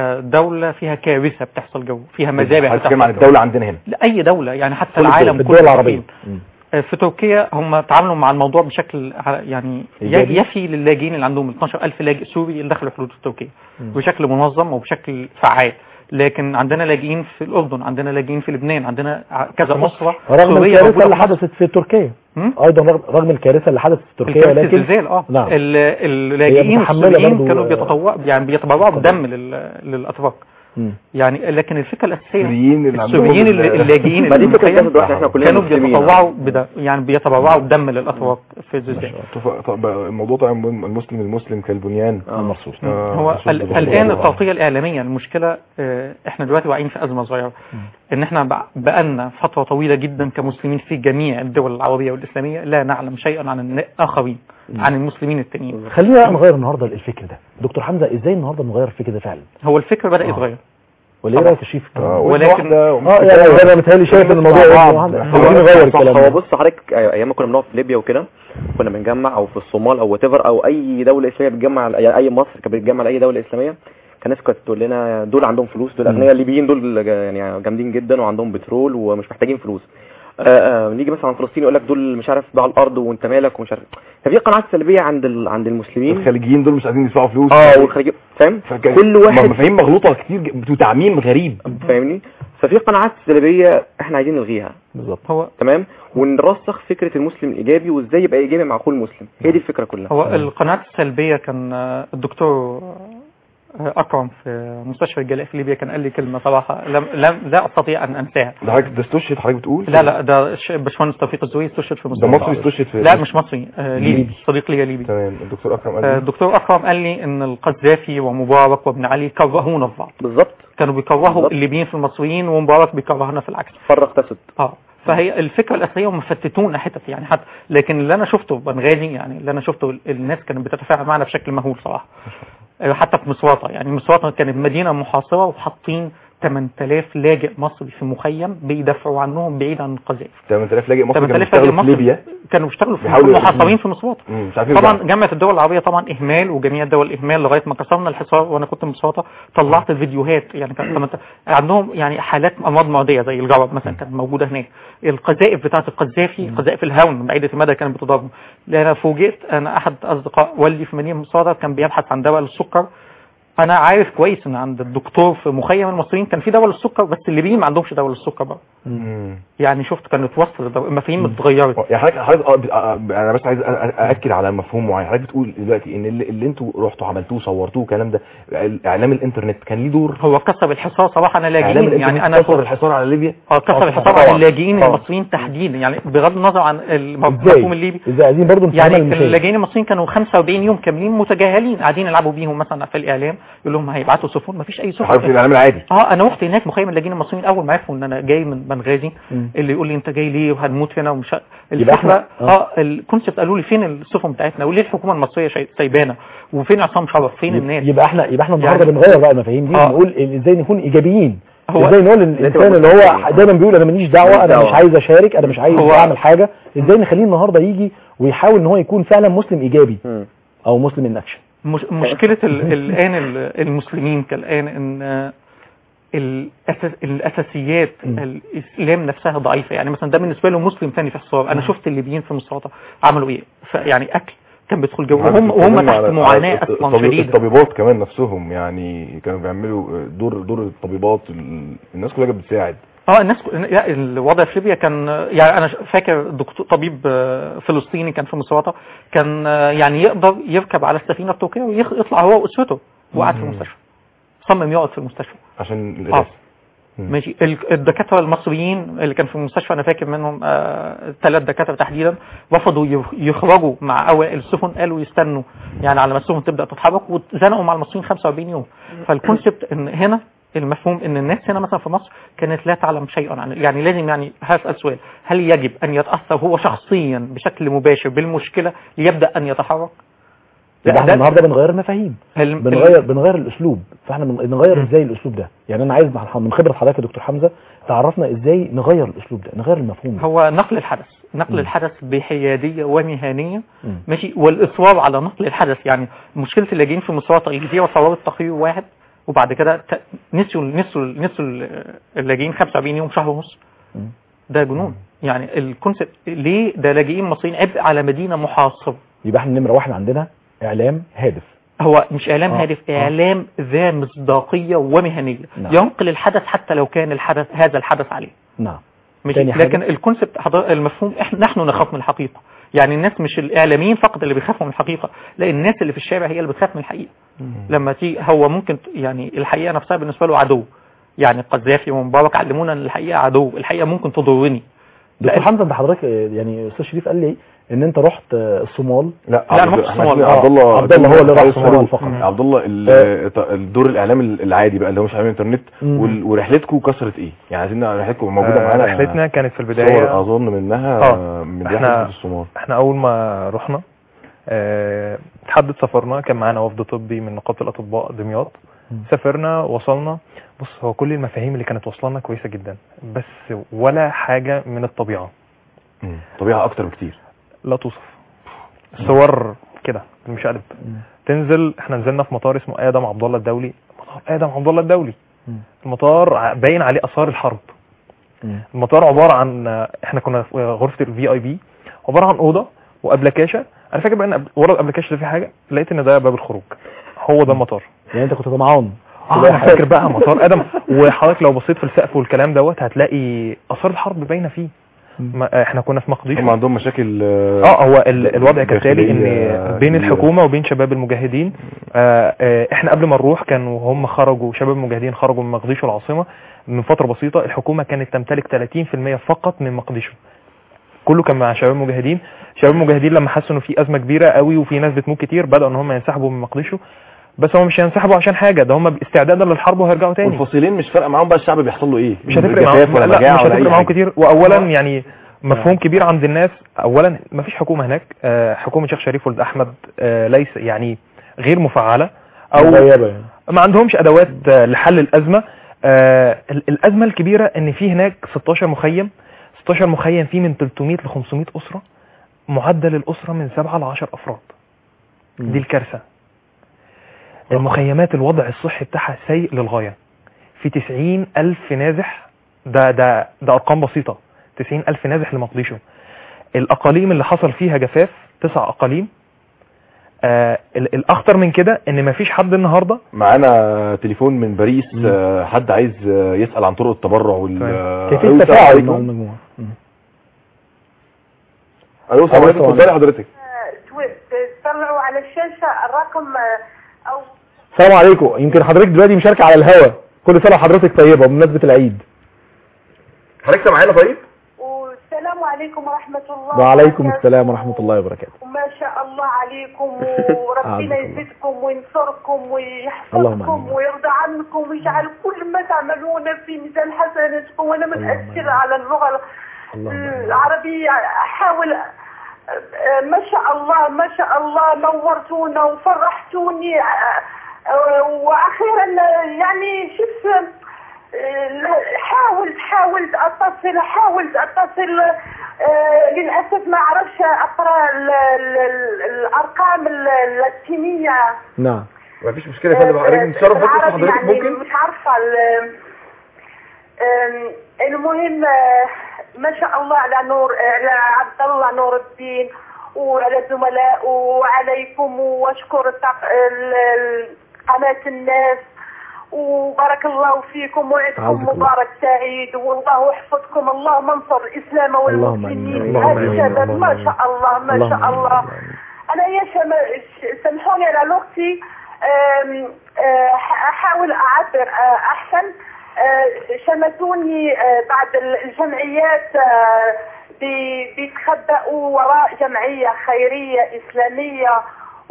كدوله فيها كارثه بتحصل جو فيها مذابح حضرتك بتتكلم عن بتحصل جو. الدوله عندنا هنا لاي دوله يعني حتى كل العالم الدول- كله الدول العربيه فين. في تركيا هم تعاملوا مع الموضوع بشكل ع- يعني إيجابي؟ يفي للاجئين اللي عندهم 12000 لاجئ سوري اللي دخلوا حدود تركيا مم. بشكل منظم وبشكل فعال لكن عندنا لاجئين في الاردن عندنا لاجئين في لبنان عندنا ع- كذا في مصر. اسره رغم سورية الكارثه موجودة اللي في مصر. حدثت في تركيا مم؟ ايضا رغم- رغم الكارثه اللي حدثت في تركيا الكارثة ولكن الزلزال اه نعم. ال- اللاجئين متحملة السوريين برضو، كانوا آه، بيتطوعوا يعني بيتبرعوا طبعا. بدم لل- للاتراك مم. يعني لكن الفكره الاساسيه السوريين اللي عندهم السوريين ال- اللي- اللاجئين ما دي فكره المخيم جسد واحد احنا كلنا كانوا مسلمين. بيتطوعوا بد... يعني بيتبرعوا بدم للاتراك في الزلزال طب- طب الموضوع طبعا المسلم المسلم كالبنيان آه. المرصوص آه، هو رسول ال- الله الان صلى الله عليه التغطيه الاعلاميه المشكله آه، احنا دلوقتي واقعين في ازمه صغيره ان احنا بق- بقالنا فتره طويله جدا كمسلمين في جميع الدول العربيه والاسلاميه لا نعلم شيئا عن الاخرين عن المسلمين التانيين خلينا بقى نغير النهارده الفكر ده دكتور حمزه ازاي النهارده نغير الفكر ده فعلا هو الفكر بدا آه. يتغير ولا ايه طبعا. رايك يا شريف آه، ولكن- اه يعني انا متهيألي شايف ان الموضوع مع بعض. عايزين نغير صح الكلام هو ده بص حضرتك ايام ما كنا بنقف في ليبيا وكده كنا بنجمع او في الصومال او وات او اي دوله اسلاميه بتجمع يعني اي مصر كانت بتجمع لاي دوله اسلاميه كان الناس كانت تقول لنا دول عندهم فلوس دول مم. اغنياء الليبيين دول يعني جامدين جدا وعندهم بترول ومش محتاجين فلوس آه، آه، نيجي مثلا عن فلسطين يقول لك دول مش عارف باعوا الارض وانت مالك ومش عارف ففي قناعات سلبيه عند ال... عند المسلمين الخليجيين دول مش عايزين يدفعوا فلوس اه والخليجيين فاهم فكان- كل واحد مفاهيم مغلوطه كتير ج- وتعميم غريب فاهمني ففي قناعات سلبيه احنا عايزين نلغيها بالظبط هو تمام ونرسخ فكره المسلم الايجابي وازاي يبقى ايجابي مع اخوه المسلم هي دي الفكره كلها هو القناعات السلبية كان آه، الدكتور آه، أكرم في مستشفى الجلاء في ليبيا كان قال لي كلمة صراحة لم, لم لا أستطيع أن أنساها ده حضرتك ده استشهد حضرتك بتقول لا لا ده ش- باشمهندس توفيق الزوي استشهد في ده مستشفى مصري استشهد في لا مش مصري آه، ليبي ليبي. صديق ليا ليبي تمام الدكتور اكرم قال آه، لي الدكتور أكرم قال لي إن القذافي ومبارك وابن علي كرهونا في بعض بالظبط كانوا بيكرهوا بالظبط. الليبيين في المصريين ومبارك بيكرهنا في العكس فرق تسد اه فهي الفكره الاساسيه هم فتتونا حتت يعني حتى لكن اللي انا شفته في بنغازي يعني اللي انا شفته الناس كانت بتتفاعل معنا بشكل مهول صراحه آه، حتى في مسواطه يعني مسواطه كانت مدينه محاصره وحاطين 8000 لاجئ مصري في مخيم بيدافعوا عنهم بعيد عن القذافي 8000 لاجئ مصري كانوا 8000 لاجئ بيشتغلوا في مصري ليبيا كانوا بيشتغلوا في بيحاولوا- محاصرين في مسواطه مم، مش عارفين طبعا يرجعوا. جامعه الدول العربيه طبعا اهمال وجميع الدول اهمال لغايه ما كسرنا الحصار وانا كنت مسواطه طلعت الفيديوهات يعني كان كمان عندهم يعني حالات امراض معديه زي الجرب مثلا كانت موجوده هناك القذائف بتاعه القذافي قذائف الهون بعيده المدى كانت بتضرب لان انا فوجئت انا احد اصدقاء والدي في مدينه مسواطه كان بيبحث عن دواء للسكر انا عارف كويس ان عند الدكتور في مخيم المصريين كان في دواء للسكر بس الليبيين ما عندهمش دواء للسكر بقى مم. يعني شفت كانت وصل الدواء- المفاهيم اتغيرت يعني حضرتك حضرتك آه، بت- آه، انا بس عايز أ- أ- ااكد على مفهوم معين حضرتك بتقول دلوقتي ان اللي, اللي انتوا رحتوا عملتوه صورتوه الكلام ده اعلام الانترنت كان ليه دور هو كسر الحصار صراحه انا اعلام لاجئين الانترنت يعني انا كسر الحصار على ليبيا اه كسر آه، الحصار طبعاً. على اللاجئين طبعاً. المصريين تحديدا يعني بغض النظر عن ازاي المفهوم الليبي ازاي عايزين برضه يعني نفهمها للمشاهد. اللاجئين المصريين كانوا 45 يوم كاملين متجاهلين قاعدين يلعبوا بيهم مثلا في الاعلام يقول لهم هيبعتوا سفن مفيش اي حضرتك في سفن الاعلام العادي اه انا رحت هناك مخيم اللاجئين المصريين اول ما عرفوا ان انا جاي من بنغازي مم. اللي يقول لي انت جاي ليه وهنموت هنا ومش ه- يبقى الفكره إحنا- آه. اه الكونسيبت قالوا لي فين السفن بتاعتنا وليه الحكومه المصريه شاي- سايبانا وفين عصام شرف فين الناس يبقى احنا يبقى احنا النهارده يعني- بنغير بقى المفاهيم دي آه. ونقول إن ازاي نكون ايجابيين هو- ازاي نقول الانسان اللي هو دايما بيقول انا ماليش دعوه انا دعوة. مش عايز اشارك انا مش عايز هو- اعمل حاجه ازاي نخليه النهارده يجي ويحاول ان هو يكون فعلا مسلم ايجابي مم. او مسلم ان اكشن مش مشكلة ال- الآن ال- المسلمين كالآن إن آه، الأساس الأساسيات م. الإسلام نفسها ضعيفة يعني مثلا ده بالنسبة له مسلم ثاني في حصار أنا شفت الليبيين في مصراتة عملوا إيه ف- يعني أكل كان بيدخل جو وهم وهم تحت على- معاناة على أصلا الطبيب- شديدة الطبيبات كمان نفسهم يعني كانوا بيعملوا دور دور الطبيبات ال- الناس كلها كانت بتساعد اه الناس ك- لا الوضع في ليبيا كان يعني انا ش- فاكر دكتور طبيب آه، فلسطيني كان في مصراتة كان آه، يعني يقدر يركب على السفينة التركية ويطلع هو واسرته وقعد في مم. المستشفى صمم يقعد في المستشفى عشان الإغاثة مم. ماشي ال- الدكاتره المصريين اللي كان في المستشفى انا فاكر منهم ثلاث دكاتره تحديدا رفضوا يخ- يخرجوا مع اوائل السفن قالوا يستنوا يعني على ما السفن تبدا تتحرك واتزنقوا مع المصريين 45 يوم فالكونسبت ان هنا المفهوم ان الناس هنا مثلا في مصر كانت لا تعلم شيئا عن يعني لازم يعني هسال سؤال هل يجب ان يتاثر هو شخصيا بشكل مباشر بالمشكله ليبدا ان يتحرك؟ يبقى احنا ده- النهارده بنغير المفاهيم ال- بنغير بنغير الاسلوب فاحنا بن- نغير مم. ازاي الاسلوب ده يعني انا عايز مع- من خبره حضرتك يا دكتور حمزه تعرفنا ازاي نغير الاسلوب ده نغير المفهوم ده هو نقل الحدث نقل مم. الحدث بحياديه ومهنيه مم. ماشي والاصرار على نقل الحدث يعني مشكله اللاجئين في مصرات الجزيره صورت تقرير واحد وبعد كده ت- نسيوا نسيوا نسيوا اللاجئين 45 يوم شهر ونص مم. ده جنون يعني الكونسيبت ليه ده لاجئين مصريين عبء على مدينه محاصره يبقى احنا نمره واحد عندنا اعلام هادف هو مش اعلام آه، هادف آه. اعلام ذا مصداقيه ومهنيه نعم. ينقل الحدث حتى لو كان الحدث هذا الحدث عليه نعم ماشي تاني حاجة. لكن الكونسبت حضر- المفهوم احنا نحن نخاف من الحقيقه يعني الناس مش الاعلاميين فقط اللي بيخافوا من الحقيقه لا الناس اللي في الشارع هي اللي بتخاف من الحقيقه لما تيجي هو ممكن ت- يعني الحقيقه نفسها بالنسبه له عدو يعني القذافي ومبارك علمونا ان الحقيقه عدو الحقيقه ممكن تضرني دكتور لا، حمزه انت حضرتك آه، يعني استاذ شريف قال لي ان انت رحت آه، الصومال لا لا، أنا عبد- ما رحتش احنا الصومال. عايزين عبد الله عبد الله هو اللي راح عايز الصومال فاروق. فقط. مم. عبد الله ال- الدور الاعلام العادي بقى اللي هو مش اعلام الانترنت مم. وال- ورحلتكم كسرت ايه يعني عايزين نعرف رحلتكم موجوده آه، معانا رحلتنا كانت في صور البدايه اظن منها آه. من إحنا- رحله في الصومال احنا اول ما رحنا آه، اتحدد سفرنا كان معانا وفد طبي من نقابه الاطباء دمياط مم. سافرنا وصلنا بص هو كل المفاهيم اللي كانت واصلة كويسه جدا بس ولا حاجه من الطبيعه مم. طبيعه اكتر بكتير لا توصف الصور كده مش قلب تنزل احنا نزلنا في مطار اسمه ادم عبد الله الدولي مطار ادم عبد الله الدولي مم. المطار ع- باين عليه اثار الحرب مم. المطار عباره عن احنا كنا في غرفه الفي اي بي عباره عن اوضه وابلكاشه انا فاكر بقى ان أب- ورا الابلكيشن ده في حاجه لقيت ان ده باب الخروج هو ده المطار يعني انت كنت طمعان اه انا فاكر بقى مطار ادم وحضرتك لو بصيت في السقف والكلام دوت هتلاقي اثار الحرب باينه فيه ما احنا كنا في مقديشو هم عندهم مشاكل اه هو ال- الوضع كالتالي ان داخلية بين كبيرة. الحكومه وبين شباب المجاهدين آه، آه، احنا قبل ما نروح كانوا هم خرجوا شباب المجاهدين خرجوا من مقديشو العاصمه من فتره بسيطه الحكومه كانت تمتلك 30% فقط من مقديشو كله كان مع شباب المجاهدين شباب المجاهدين لما حسوا انه في ازمه كبيره قوي وفي ناس بتموت كتير بداوا ان هم ينسحبوا من مقديشو بس هم مش هينسحبوا عشان حاجه ده هم استعدادا للحرب وهيرجعوا تاني والفصيلين مش فارقه معاهم بقى الشعب بيحصل له ايه مش هتفرق جفاف معاهم ولا لا مجاعه مش ولا هتفرق اي معاهم حاجه كتير واولا يعني مفهوم كبير عند الناس اولا مفيش حكومه هناك آه، حكومه شيخ شريف ولد احمد آه، ليس يعني غير مفعله او مغيبه يعني ما عندهمش ادوات آه، لحل الازمه آه، ال- الازمه الكبيره ان في هناك 16 مخيم 16 مخيم فيه من 300 ل 500 اسره معدل الاسره من 7 ل 10 افراد دي الكارثه المخيمات الوضع الصحي بتاعها سيء للغايه في 90 الف نازح ده ده ده ارقام بسيطه 90 الف نازح لمقديشو الاقاليم اللي حصل فيها جفاف تسع اقاليم آه ال- الاخطر من كده ان مفيش حد النهارده معانا تليفون من باريس آه، حد عايز آه، يسال عن طرق التبرع وال طيب. آه، كيفيه ألو، السلام التفاعل عليكم. مع المجموعه مم. الو السلام ألو، عليكم السلام اتفضلي حضرتك طلعوا على الشاشة الرقم آه، أو السلام عليكم يمكن حضرتك دلوقتي مشاركه على الهوا كل سنه وحضرتك طيبه بمناسبه العيد حضرتك معانا طيب والسلام عليكم ورحمة الله وعليكم وبركاته. السلام ورحمه الله وبركاته وما شاء الله عليكم أعزكم وربنا الله. يزيدكم وينصركم اللهم ويحفظكم آمين. ويرضى عنكم ويجعل كل ما تعملون في ميزان حسناتكم وانا متأثرة على اللغة العربية احاول آه، ما شاء الله ما شاء الله نورتونا وفرحتوني آه، آه، واخيرا آه، يعني شوف آه، حاولت حاولت اتصل حاولت اتصل آه، للاسف ما اعرفش اقرا ال- ال- ال- الارقام ال- اللاتينيه نعم مفيش مشكله يا فندم حضرتك نتشرف بس بالعربي حضرتك يعني ممكن مش عارفه ال- آم، المهم آه، ما شاء الله على نور على عبد الله نور الدين وعلى الزملاء وعليكم واشكر التق- ال- ال- قناه الناس وبارك الله فيكم وعيدكم عزكم الله. مبارك سعيد والله يحفظكم اللهم انصر الاسلام اللهم والمسلمين آمين. هذا اللهم آمين. الشباب ما اللهم شاء الله ما اللهم شاء آمين. الله انا يا شم... ش- سامحوني على لغتي أم، أه، ح- احاول اعبر أه، احسن أه، شمتوني أه، بعض الجمعيات أه، بي- بيتخبئوا وراء جمعية خيرية إسلامية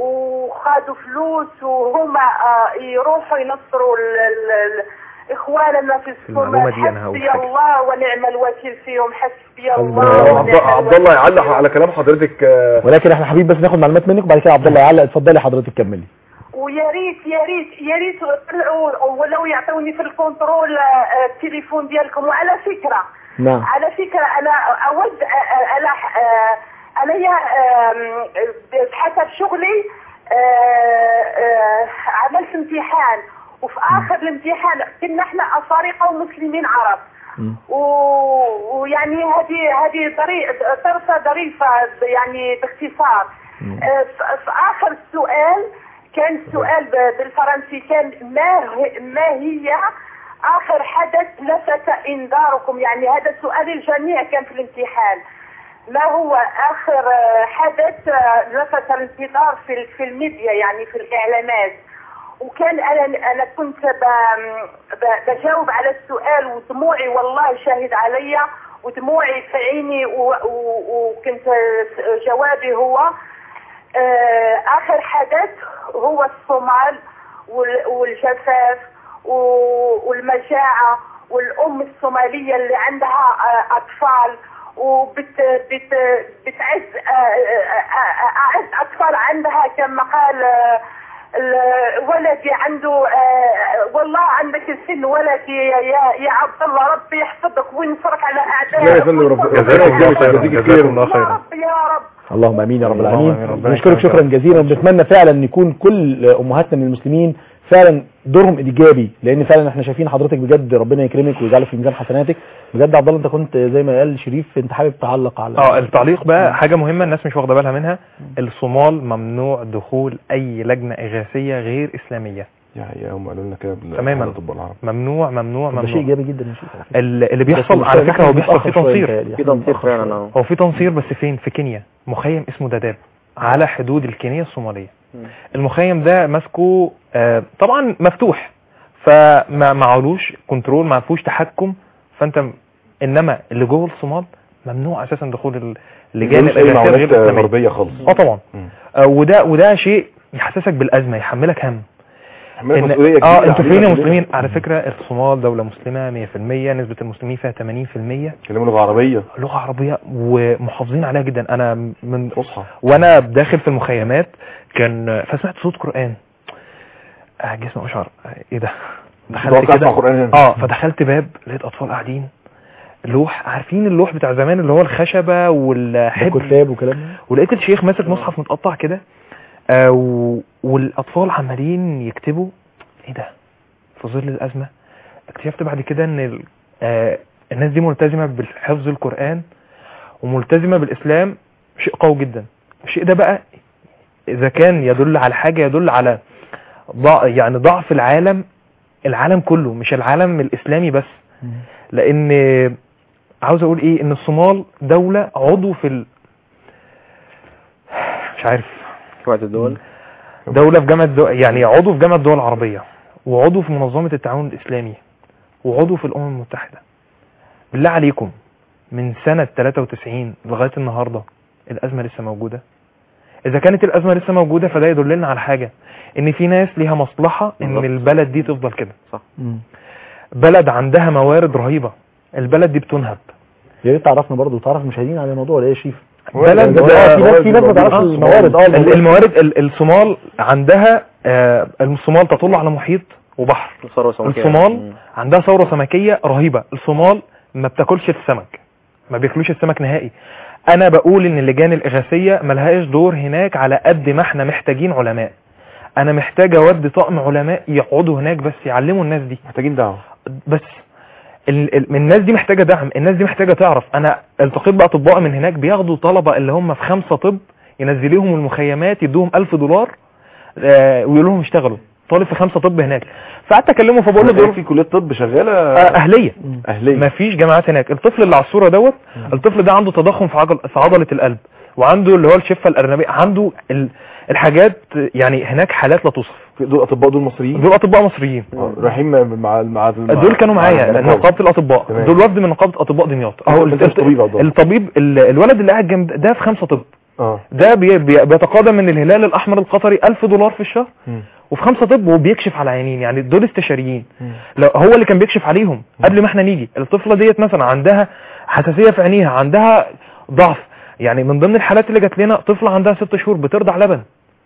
وخدوا فلوس وهما أه، يروحوا ينصروا ال- ال- ال- إخواننا في المعلومة الصومال دي أنا هقول حسبي حاجة. الله ونعم الوكيل فيهم حسبي حسبي الله الله. ونعم عبد عبد الله الوكيل يعلق فيهم. على كلام حضرتك آه، ولكن احنا حابين بس ناخد معلومات منك وبعد كده عبد الله يعلق اتفضلي حضرتك كملي ويا ريت يا ريت يا ريت طلعوا ولو يعطوني في الكنترول آه، التليفون ديالكم وعلى فكره نعم على فكره انا اود آه، انا آه، انا يا آم، حسب شغلي آه، آه، عملت امتحان وفي اخر الامتحان كنا احنا افارقه ومسلمين عرب مم. و- ويعني هذه هذه طريقه طرفه ظريفه يعني باختصار آه، ف- في اخر السؤال كان السؤال ب- بالفرنسي كان ما هي ما هي اخر حدث لفت انذاركم يعني هذا سؤال الجميع كان في الامتحان ما هو اخر آه، حدث آه، لفت الانتظار في في الميديا يعني في الاعلانات وكان انا انا كنت ب- ب- بجاوب على السؤال ودموعي والله شاهد عليا ودموعي في عيني و- و- وكنت جوابي هو آه، اخر حدث هو الصومال وال- والجفاف و- والمجاعه والام الصوماليه اللي عندها آه، اطفال وبت بت بتعز آه، آه، آه، اعز اطفال عندها كما قال آه، ال- ولدي عنده آه، والله عندك السن ولدي يا يا, يا عبد الله ربي يحفظك وينصرك على اعدائك لا يا فندم، رب- وينصرك ربنا على يجزاك خير، أعدائك. يجزيك خير. جزاكم الله يا خيرا رب يا رب اللهم امين يا رب اللهم العالمين آمين. ربنا بنشكرك يكرمك. شكرا جزيلا وبنتمنى فعلا ان يكون كل امهاتنا من المسلمين فعلا دورهم ايجابي لان فعلا احنا شايفين حضرتك بجد ربنا يكرمك ويجعلك في ميزان حسناتك بجد عبد الله انت كنت زي ما قال شريف انت حابب تعلق على اه التعليق بقى حاجه مهمه الناس مش واخده بالها منها الصومال ممنوع دخول اي لجنه اغاثيه غير اسلاميه يا يا هم قالوا لنا كده بال- تماما. الطب العربي ممنوع ممنوع ده شيء ممنوع ايجابي جدا يا شريف على فكرة. ال- اللي بس بيحصل المشكلة على إن فكره إحنا هو بيحصل بنتأخر في شوية تنصير متهيألي. في إحنا تنصير بنتأخر فعلا شوية. اه هو في تنصير بس فين في كينيا مخيم اسمه داداب على حدود الكينيا الصوماليه المخيم ده ماسكه آه، طبعا مفتوح فما معلوش كنترول ما فيهوش تحكم فانت م- انما اللي جوه الصومال ممنوع اساسا دخول ال- اللجان ملوش اي الاغاثيه غير معونات الاسلاميه غربيه خالص اه طبعا مم. آه، وده وده شيء يحسسك بالازمه يحملك هم عمالة إن- مسؤولية اه كبيرة انتوا علينا فين يا كلنا. مسلمين على فكره الصومال دوله مسلمه 100% نسبه المسلمين فيها 80% كلموا لغه عربيه لغه عربيه ومحافظين عليها جدا انا من فصحى وانا داخل في المخيمات كان فسمعت صوت قران آه جسمي اشعر آه ايه ده دخلت توقع اسمع كده قران هنا اه فدخلت باب لقيت اطفال قاعدين لوح عارفين اللوح بتاع زمان اللي هو الخشبه ده والحبر كتاب وكلام من ده. ولقيت الشيخ ماسك مصحف متقطع كده آه و... والاطفال عمالين يكتبوا ايه ده في ظل الازمه اكتشفت بعد كده ان ال... آه الناس دي ملتزمه بحفظ القران وملتزمه بالاسلام شيء قوي جدا الشيء ده بقى اذا كان يدل على حاجه يدل على ضع... يعني ضعف العالم العالم كله مش العالم الاسلامي بس لان عاوز اقول ايه ان الصومال دوله عضو في ال... مش عارف وقت الدول دولة في جامعة دو... يعني عضو في جامعة الدول العربية وعضو في منظمة التعاون الإسلامي وعضو في الأمم المتحدة بالله عليكم من سنة 93 لغاية النهاردة الأزمة لسه موجودة إذا كانت الأزمة لسه موجودة فده يدلنا على حاجة إن في ناس ليها مصلحة إن بالظبط. البلد دي تفضل كده مم. بلد عندها موارد رهيبة البلد دي بتنهب يا ريت تعرفنا برضه تعرف المشاهدين على الموضوع ولا ايه يا شريف بلد اه في ناس في ناس ما تعرفش آه، الموارد اه ال- الموارد. الموارد ال- الصومال عندها آه، الصومال تطل على محيط وبحر ثروة سمكية. الصومال مم. عندها ثوره سمكيه رهيبه الصومال ما بتاكلش السمك ما بياكلوش السمك نهائي انا بقول ان اللجان الاغاثيه ملهاش دور هناك على قد ما احنا محتاجين علماء انا محتاج اودي طقم علماء يقعدوا هناك بس يعلموا الناس دي محتاجين دعوه بس ال ال الناس دي محتاجه دعم الناس دي محتاجه تعرف انا التقيت باطباء من هناك بياخدوا طلبه اللي هم في خمسه طب ينزلوهم المخيمات يدوهم 1000 دولار آه ويقولوا لهم اشتغلوا طالب في خمسه طب هناك فقعدت اكلمه فبقول له دول في كليه طب شغاله آه اهليه اهليه ما فيش جامعات هناك الطفل اللي على الصوره دوت الطفل ده عنده تضخم في عضل في عضله القلب وعنده اللي هو الشفه الارنبيه عنده ال الحاجات يعني هناك حالات لا توصف في دول اطباء دول مصريين دول اطباء مصريين آه، رايحين مع مع مع دول كانوا معايا مع- نقابه الاطباء تمام. دول وفد من نقابه اطباء دمياط أهو ال- أنت مش طبيب أهو. الطبيب ال- الولد اللي قاعد جنب ده في خمسه طب اه ده بي بي بيتقاضى من الهلال الاحمر القطري 1000 دولار في الشهر مم. وفي خمسه طب وبيكشف على عيانين يعني دول استشاريين مم. لو هو اللي كان بيكشف عليهم قبل ما احنا نيجي الطفله ديت مثلا عندها حساسيه في عينيها عندها ضعف يعني من ضمن الحالات اللي جات لنا طفله عندها ست شهور بترضع لبن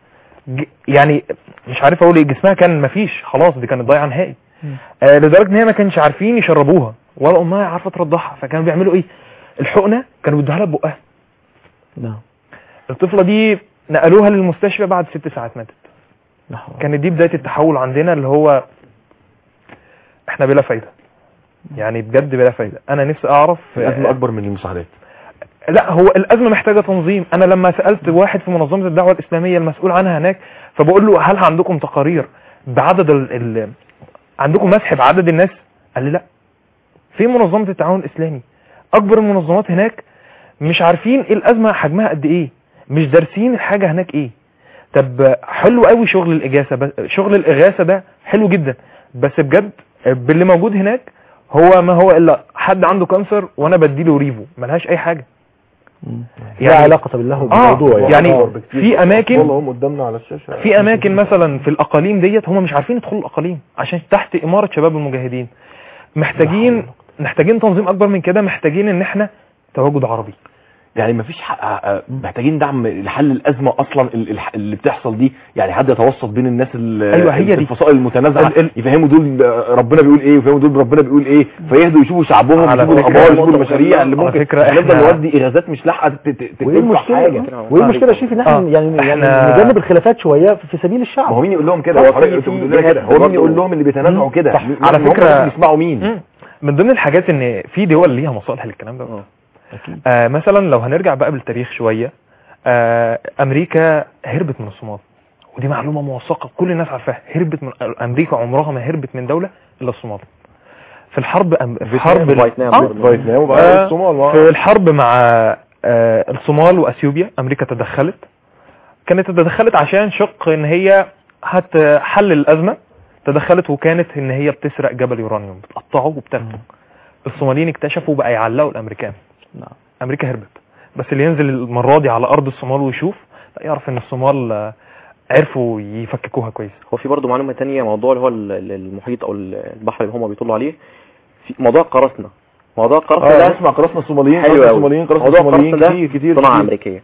ج- يعني مش عارف اقول ايه جسمها كان مفيش خلاص دي كانت ضايعه نهائي آه لدرجه ان هي ما كانش عارفين يشربوها ولا امها عارفه ترضعها فكانوا بيعملوا ايه الحقنه كانوا بيدوها لها ببقها نعم الطفله دي نقلوها للمستشفى بعد ست ساعات ماتت نعم. كانت دي بدايه التحول عندنا اللي هو احنا بلا فايده يعني بجد بلا فايده انا نفسي اعرف الازمه اكبر من المساعدات لا هو الازمه محتاجه تنظيم انا لما سالت واحد في منظمه الدعوه الاسلاميه المسؤول عنها هناك فبقول له هل عندكم تقارير بعدد ال... ال... عندكم مسح بعدد الناس قال لي لا في منظمه التعاون الاسلامي اكبر المنظمات هناك مش عارفين ايه الازمه حجمها قد ايه مش دارسين الحاجه هناك ايه طب حلو قوي شغل الاغاثه بس شغل الاغاثه ده حلو جدا بس بجد باللي موجود هناك هو ما هو الا حد عنده كانسر وانا بديله ريفو ملهاش اي حاجه لا علاقة بالله بالموضوع يعني, يعني أكبر بكتير. في اماكن والله هم قدامنا على الشاشه في اماكن مثلا في الاقاليم ديت هم مش عارفين يدخلوا الاقاليم عشان تحت اماره شباب المجاهدين محتاجين محتاجين تنظيم اكبر من كده محتاجين ان احنا تواجد عربي يعني مفيش حق آه، محتاجين دعم لحل الازمه اصلا ال- ال- اللي بتحصل دي يعني حد يتوسط بين الناس ال- أيوة، هي دي. الفصائل المتنازعه ال- ال- يفهموا دول آه، ربنا بيقول ايه ويفهموا دول ربنا بيقول ايه فيهدوا يشوفوا شعبهم على يشوفوا فكرة- الاخبار يشوفوا المشاريع اللي على ممكن فكرة هنفضل إحنا- نودي اغازات مش لاحقه ت- ت- ت- وايه تنفع المشكله حاجه وايه المشكله يا شريف ان احنا آه. يعني يعني إحنا- نجنب الخلافات شويه في سبيل ما الشعب هو مين يقول لهم كده هو هو حضرتك في- قلت في بتقول لنا كده هو برضه- مين يقول لهم اللي بيتنازعوا كده صح. مين- على هم فكرة- ممكن يسمعوا مين مم. من ضمن الحاجات ان في دول ليها مصالح للكلام ده آه مثلا لو هنرجع بقى بالتاريخ شويه آه امريكا هربت من الصومال ودي معلومه موثقه كل الناس عارفاها هربت من امريكا عمرها ما هربت من دوله الا الصومال في الحرب أم... في حرب ال- فيتنام آه. برضه. فيتنام آه، وبقى الصومال ما- في الحرب مع آه، الصومال واثيوبيا امريكا تدخلت كانت تدخلت عشان شق ان هي هتحل الازمه تدخلت وكانت ان هي بتسرق جبل يورانيوم بتقطعه وبتاخده الصوماليين اكتشفوا بقى يعلقوا الامريكان نعم. امريكا هربت بس اللي ينزل المره دي على ارض الصومال ويشوف لا يعرف ان الصومال آه، عرفوا يفككوها كويس هو في برضه معلومه تانية موضوع اللي هو ال- ال- المحيط او البحر اللي هم بيطلوا عليه في موضوع القراصنه موضوع القراصنه اه ده اسمع قراصنة الصوماليين حلو قراصنة قوي الصوماليين قراصنة موضوع الصوماليين القراصنة كتير كتير صناعه كتير. امريكيه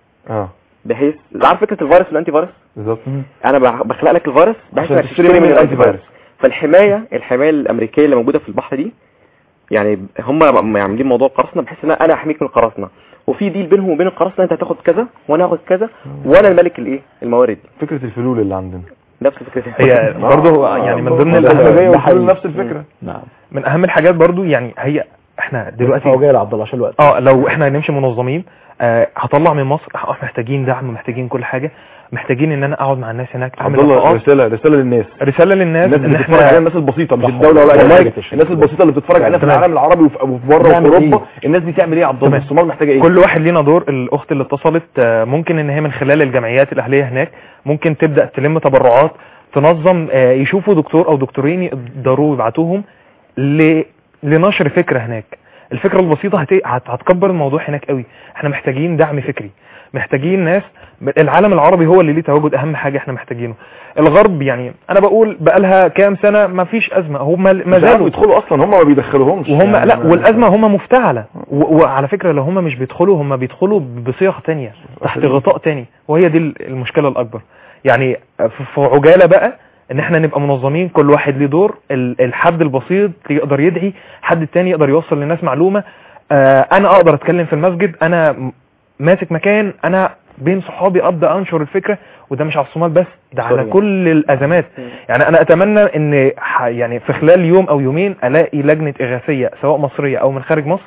اه بحيث عارف فكره الفيروس والانتي فيروس بالظبط انا بخ- بخلق لك الفيروس بحيث عشان انك تشتري منه الانتي فيروس فالحمايه الحمايه الامريكيه اللي موجوده في البحر دي يعني هم عاملين موضوع القراصنه بحيث ان انا احميك من القراصنه وفي ديل بينهم وبين القراصنه انت هتاخد كذا وانا هاخد كذا وانا الملك الايه الموارد فكرة الفلول اللي عندنا نفس فكره هي برضه يعني من ضمن ده ال- الهدايا ده حقيقي. والفلول نفس الفكرة نعم من اهم الحاجات برضه يعني هي احنا دلوقتي هو جاي لعبد الله عشان الوقت اه لو احنا هنمشي منظمين آه هطلع من مصر اه احنا محتاجين دعم محتاجين كل حاجه محتاجين ان انا اقعد مع الناس هناك عبد اعمل الله لقاءات رسالة رسالة للناس رساله للناس الناس ان اللي بتتفرج علينا احنا الناس البسيطة مش صح الدولة ولا اي والله حاجة تشريف. الناس البسيطة اللي بتتفرج علينا في تمام. العالم العربي وفي وفي بره وفي نعمل اوروبا إيه؟ الناس دي تعمل ايه يا عبد الله تمام. الصومال محتاجة ايه كل واحد لينا دور الاخت اللي اتصلت آه، ممكن ان هي من خلال الجمعيات الاهليه هناك ممكن تبدا تلم تبرعات تنظم آه، يشوفوا دكتور او دكتورين يقدروا يبعتوهم ل... لنشر فكره هناك الفكره البسيطه هت... هت... هتكبر الموضوع هناك قوي احنا محتاجين دعم فكري محتاجين ناس العالم العربي هو اللي ليه تواجد اهم حاجه احنا محتاجينه الغرب يعني انا بقول بقالها كام سنه ما فيش ازمه هم ما مش عارف زالوا يدخلوا اصلا هم ما بيدخلوهمش وهم يعني لا ما- والازمه هم مفتعله و- وعلى فكره لو هم مش بيدخلوا هم بيدخلوا بصيغ تانية تحت غطاء تاني وهي دي المشكله الاكبر يعني في في عجاله بقى ان احنا نبقى منظمين كل واحد ليه دور ال- الحد البسيط يقدر يدعي حد التاني يقدر يوصل للناس معلومه آه، انا اقدر اتكلم في المسجد انا م- ماسك مكان انا بين صحابي ابدا انشر الفكره وده مش على الصومال بس ده على سوريا. كل الازمات يعني انا اتمنى ان ح- يعني في خلال يوم او يومين الاقي لجنه اغاثيه سواء مصريه او من خارج مصر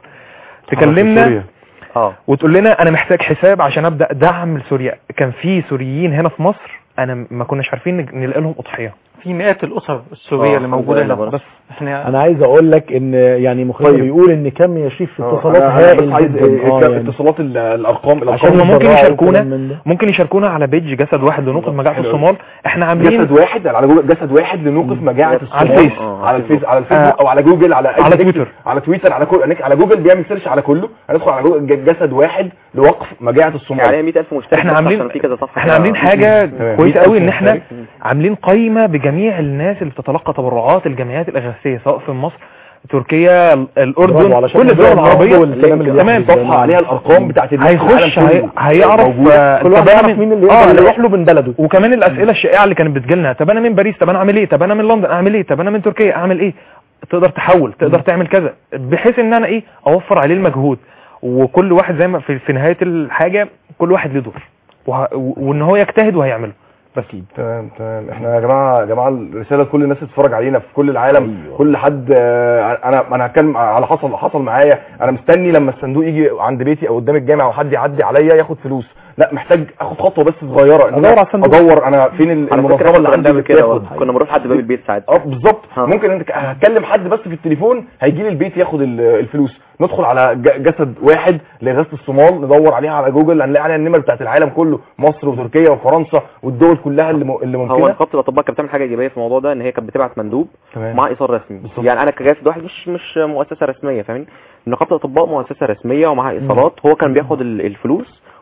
تكلمنا سوريا. اه وتقول لنا انا محتاج حساب عشان ابدا دعم لسوريا كان في سوريين هنا في مصر انا ما كناش عارفين نج- نلاقي لهم اضحيه في مئات الاسر السوريه آه، اللي موجوده الحمد هنا لله بس احنا انا عايز اقول لك ان يعني مخرج طيب. بيقول ان كم يا شريف في آه، اتصالات أنا- أنا بس هائل عايز جدا إيه، اه ك- يعني اتصالات ال- الارقام عشان الارقام هم ممكن يتبرعوا يشاركونا وكلام من ده. ممكن يشاركونا على بيج جسد واحد لنقذ مجاعه حلو. الصومال احنا عاملين جسد واحد على جوجل جسد واحد لنوقف مجاعة على الصومال الفيس. آه، على الفيس على الفيسبوك آه. او على جوجل على أي على تكتب- تويتر. على تويتر على كل على جوجل بيعمل سيرش على كله هندخل على جوجل ج- جسد واحد لوقف مجاعة عليها الصومال 100000 مشترك احنا بس عاملين عشان في كذا صفحه احنا عاملين حاجه تمام. كويسه قوي ان 100,000 احنا مشترك. عاملين قائمه بجميع الناس اللي بتتلقى تبرعات الجمعيات الاغاثيه سواء في مصر تركيا برافو الاردن علشان كل الدول الناس العربيه برضه الكلام اللي تمام بيحصل. صفحة عليها الارقام بتاعت الناس في هيخش العالم هي... كله. هيعرف موجودة. آه، كل واحد طب أنا يعرف من- مين اللي آه، يقدر لا، يروح له من بلده وكمان الاسئله الشائعه اللي كانت بتجيلنا طب انا من باريس طب انا اعمل ايه طب انا من لندن اعمل ايه طب انا من تركيا اعمل ايه تقدر تحول تقدر تعمل كذا بحيث ان انا ايه اوفر عليه المجهود وكل واحد زي ما في, في نهايه الحاجه كل واحد له دور وه... وان هو يجتهد وهيعمله بس تمام تمام احنا يا جماعه يا جماعه الرساله لكل الناس اللي بتتفرج علينا في كل العالم أيوة. كل حد آه، انا انا هتكلم على حصل حصل معايا انا مستني لما الصندوق يجي عند بيتي او قدام الجامع او حد يعدي عليا ياخد فلوس لا محتاج اخد خطوه بس صغيره إن أدور أنا على الصندوق. ادور انا فين ال- على المنظمه فكره اللي احنا عندي بنعمل اللي كده بتاخد كنا بنروح لحد باب البيت ساعات اه بالظبط ها. ممكن انت هكلم حد بس في التليفون هيجي لي البيت ياخد ال- الفلوس ندخل على ج- جسد واحد لاغاثه الصومال ندور عليها على جوجل هنلاقي عليها النمر بتاعت العالم كله مصر وتركيا وفرنسا والدول كلها اللي, م... اللي هو ممكنه نقابه الاطباء كانت بتعمل حاجه ايجابيه في الموضوع ده ان هي كانت بتبعت مندوب تمام. مع ايصال رسمي بالظبط. يعني انا كجاسد واحد مش مش مؤسسه رسميه فاهمين نقابه الاطباء مؤسسه رسميه ومعاها ايصالات هو كان بياخد ال- الفلوس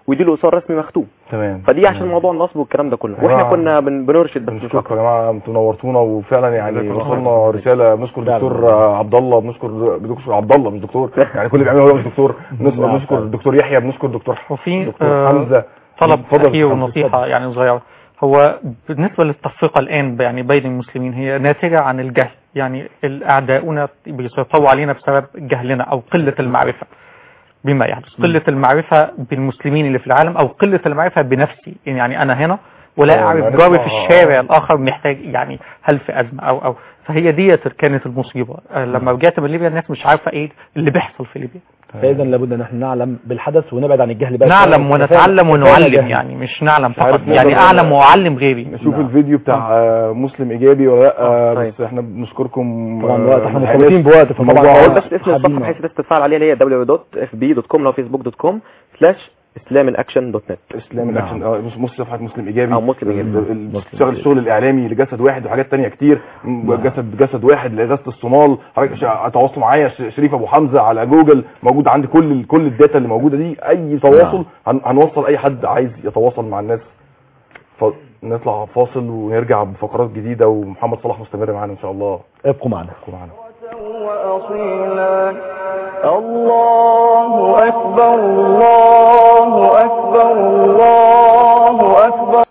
ويدي له ايصال رسمي مختوم تمام فدي عشان موضوع النصب والكلام ده كله واحنا جماعة، كنا بن- بنرشد بس مش بنشكركم اكتر يا جماعه انتوا نورتونا وفعلا يعني جزاكم الله وصلنا رساله بنشكر فعلا. الدكتور عبد الله بنشكر بنشكر عبد الله مش دكتور يعني كل اللي بيعمله هو مش دكتور بنشكر نعم، بنشكر فعلا. الدكتور يحيى بنشكر الدكتور وفي دكتور آه، حمزه طلب اتفضل يا أخير حمزة، ونصيحة اتفضل. يعني صغيرة هو بالنسبة للتفرقة الآن يعني بين المسلمين هي ناتجة عن الجهل يعني الأعداؤنا بيسيطروا علينا بسبب جهلنا أو قلة المعرفة بما يحدث قلة المعرفة بالمسلمين اللي في العالم أو قلة المعرفة بنفسي يعني أنا هنا ولا آه، أعرف معرفة، جاري في آه. الشارع الآخر محتاج يعني هل في أزمة أو أو فهي ديت كانت المصيبة آه، لما رجعت من ليبيا الناس مش عارفة إيه اللي بيحصل في ليبيا فاذا لابد ان احنا نعلم بالحدث ونبعد عن الجهل بقى نعلم كفاية- ونتعلم كفاية ونعلم جهل. يعني مش نعلم مش عارف فقط يعني نقدر- أعلم وأعلم غيري نشوف نعم. الفيديو بتاع آه، مسلم ايجابي ولا لا آه، طيب. بس احنا بنشكركم طبعا آه، الوقت احنا الحقيقة مرتبطين بوقت فطبعا الموضوع هقول آه، بس اسم الصفحه حابين- بحيث الناس تتفاعل عليها اللي هي www.fb.com لو facebook.com سلاش اسلام الاكشن دوت نت اسلام نعم. الاكشن اه مش مش صفحه مسلم ايجابي أو مسلم إيجابي. ال- ال- مسلم بتشتغل إيجابي. الشغل الاعلامي لجسد واحد وحاجات تانية كتير م- نعم. جسد جسد واحد لاغاثه الصومال حضرتك ش- تواصلوا معايا ش- شريف ابو حمزه على جوجل موجود عندي كل ال- كل الداتا اللي موجوده دي اي تواصل هن- هنوصل اي حد عايز يتواصل مع الناس فنطلع فاصل ونرجع بفقرات جديده ومحمد صلاح مستمر معانا ان شاء الله ابقوا معنا ابقوا معانا وأصيلا الله أكبر الله أكبر الله أكبر